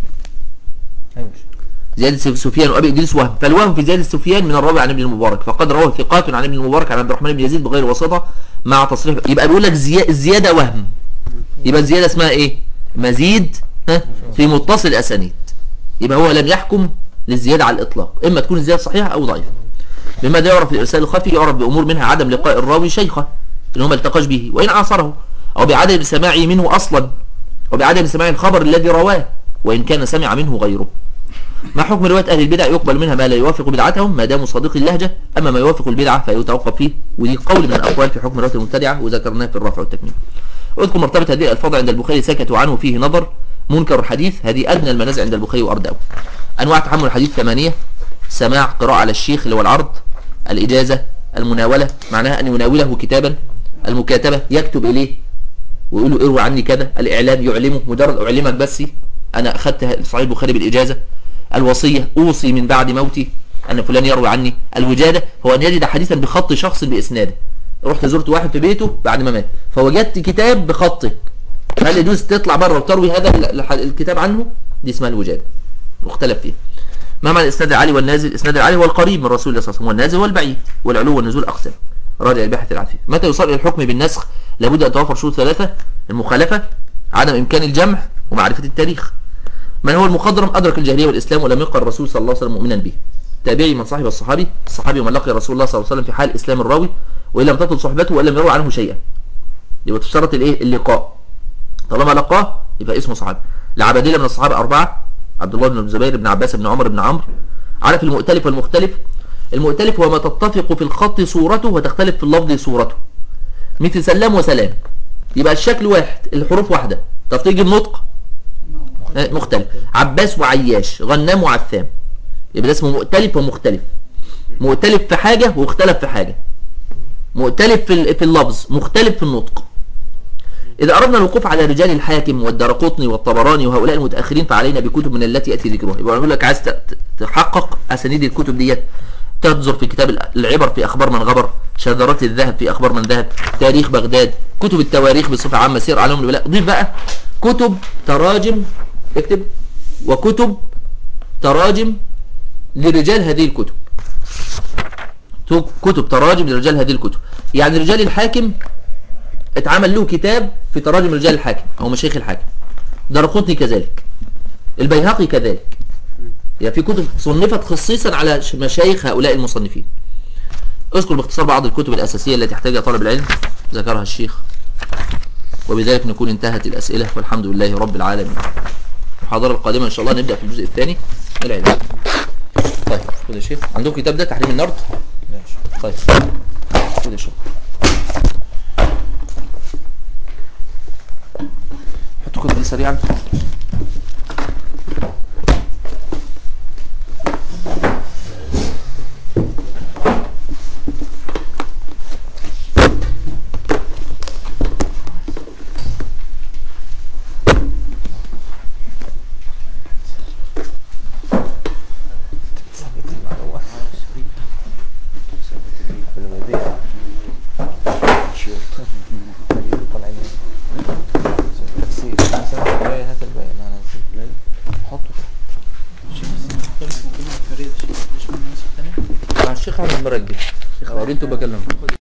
ايوه زيادة سفيان وأبي إدريس وهم فالوهم في زيادة سفيان من الراوي عن ابن المبارك فقد رواه ثقات عن ابن المبارك عن عبد الرحمن بن يزيد بغير واسطة مع تصريح يبقى بيقول لك زي... الزيادة وهم يبقى الزيادة اسمها إيه مزيد ها في متصل أسانيد يبقى هو لم يحكم للزيادة على الإطلاق إما تكون الزيادة صحيحة أو ضعيفة بماذا يعرف الإرسال الخفي يعرف بأمور منها عدم لقاء الراوي شيخه إن هو ما التقاش به وإن عاصره أو بعدم سماعه منه أصلا وبعدم سماع الخبر الذي رواه وإن كان سمع منه غيره ما حكم رواية أهل البدع يقبل منها ما لا يوافق بدعتهم ما داموا صادقي اللهجة أما ما يوافق البدعة فيتوقف فيه ودي قول من الأقوال في حكم رواية المبتدعة وذكرناه في الرفع والتكميل اذكر مرتبة هذه الألفاظ عند البخاري سكتوا عنه فيه نظر منكر الحديث هذه أدنى المنازع عند البخاري وأرداه أنواع تحمل الحديث ثمانية سماع قراءة على الشيخ اللي هو العرض الإجازة المناولة معناها أن يناوله كتابا المكاتبة يكتب إليه ويقول له اروي عني كذا الإعلام يعلمه مجرد أعلمك بس أنا أخذت صحيح البخاري بالإجازة الوصية أوصي من بعد موتي أن فلان يروي عني الوجادة هو أن يجد حديثا بخط شخص بإسناده رحت زرت واحد في بيته بعد ما مات فوجدت كتاب بخطه هل يجوز تطلع بره وتروي هذا ال- الح- الكتاب عنه دي اسمها الوجادة مختلف فيها ما معنى الاسناد العالي والنازل الاسناد العالي هو القريب من رسول الله صلى الله عليه وسلم والنازل هو البعيد والعلو والنزول اقسام راجع الباحث العفيف متى يصار الى الحكم بالنسخ لابد ان توفر شروط ثلاثه المخالفه عدم امكان الجمع ومعرفه التاريخ من هو المخضرم ادرك الجاهليه والاسلام ولم يلقى الرسول صلى الله عليه وسلم مؤمنا به تابعي من صاحب الصحابي الصحابي من لقي رسول الله صلى الله عليه وسلم في حال اسلام الراوي وان لم تطل صحبته وان لم يروى عنه شيئا يبقى تشترط الايه اللقاء طالما لقاه يبقى اسمه صحابي العبادله من الصحابه اربعه عبد الله بن الزبير بن عباس بن عمر بن عمرو عارف المؤتلف والمختلف المؤتلف هو ما تتفق في الخط صورته وتختلف في اللفظ صورته مثل سلام وسلام يبقى الشكل واحد الحروف واحدة طب تيجي النطق آه، مختلف عباس وعياش غنام وعثام يبقى ده اسمه مؤتلف ومختلف مؤتلف في حاجة واختلف في حاجة مؤتلف في ال- في اللفظ مختلف في النطق إذا أردنا الوقوف على رجال الحاكم والدرقطني والطبراني وهؤلاء المتأخرين فعلينا بكتب من التي يأتي ذكرها يبقى أقول لك عايز ت- ت- تحقق أسانيد الكتب ديت تنظر في كتاب العبر في أخبار من غبر شذرات الذهب في أخبار من ذهب تاريخ بغداد كتب التواريخ بصفة عامة سير علوم الولاء ضيف بقى كتب تراجم اكتب وكتب تراجم لرجال هذه الكتب كتب تراجم لرجال هذه الكتب يعني رجال الحاكم اتعمل له كتاب في تراجم رجال الحاكم او مشايخ الحاكم درقطني كذلك البيهقي كذلك يعني في كتب صنفت خصيصا على ش- مشايخ هؤلاء المصنفين اذكر باختصار بعض الكتب الأساسية التي يحتاجها طالب العلم ذكرها الشيخ وبذلك نكون انتهت الأسئلة والحمد لله رب العالمين المحاضرة القادمة إن شاء الله نبدأ في الجزء الثاني من العلم طيب خد يا شيخ عندكم كتاب ده تحريم النرد ماشي طيب خد يا شيخ حطوا كتب دي سريعا تفسير مثلا الرواية هات الباقي ما انا نزلت حطه مع الشيخ احمد مرة الشيخ اوريته بكلمه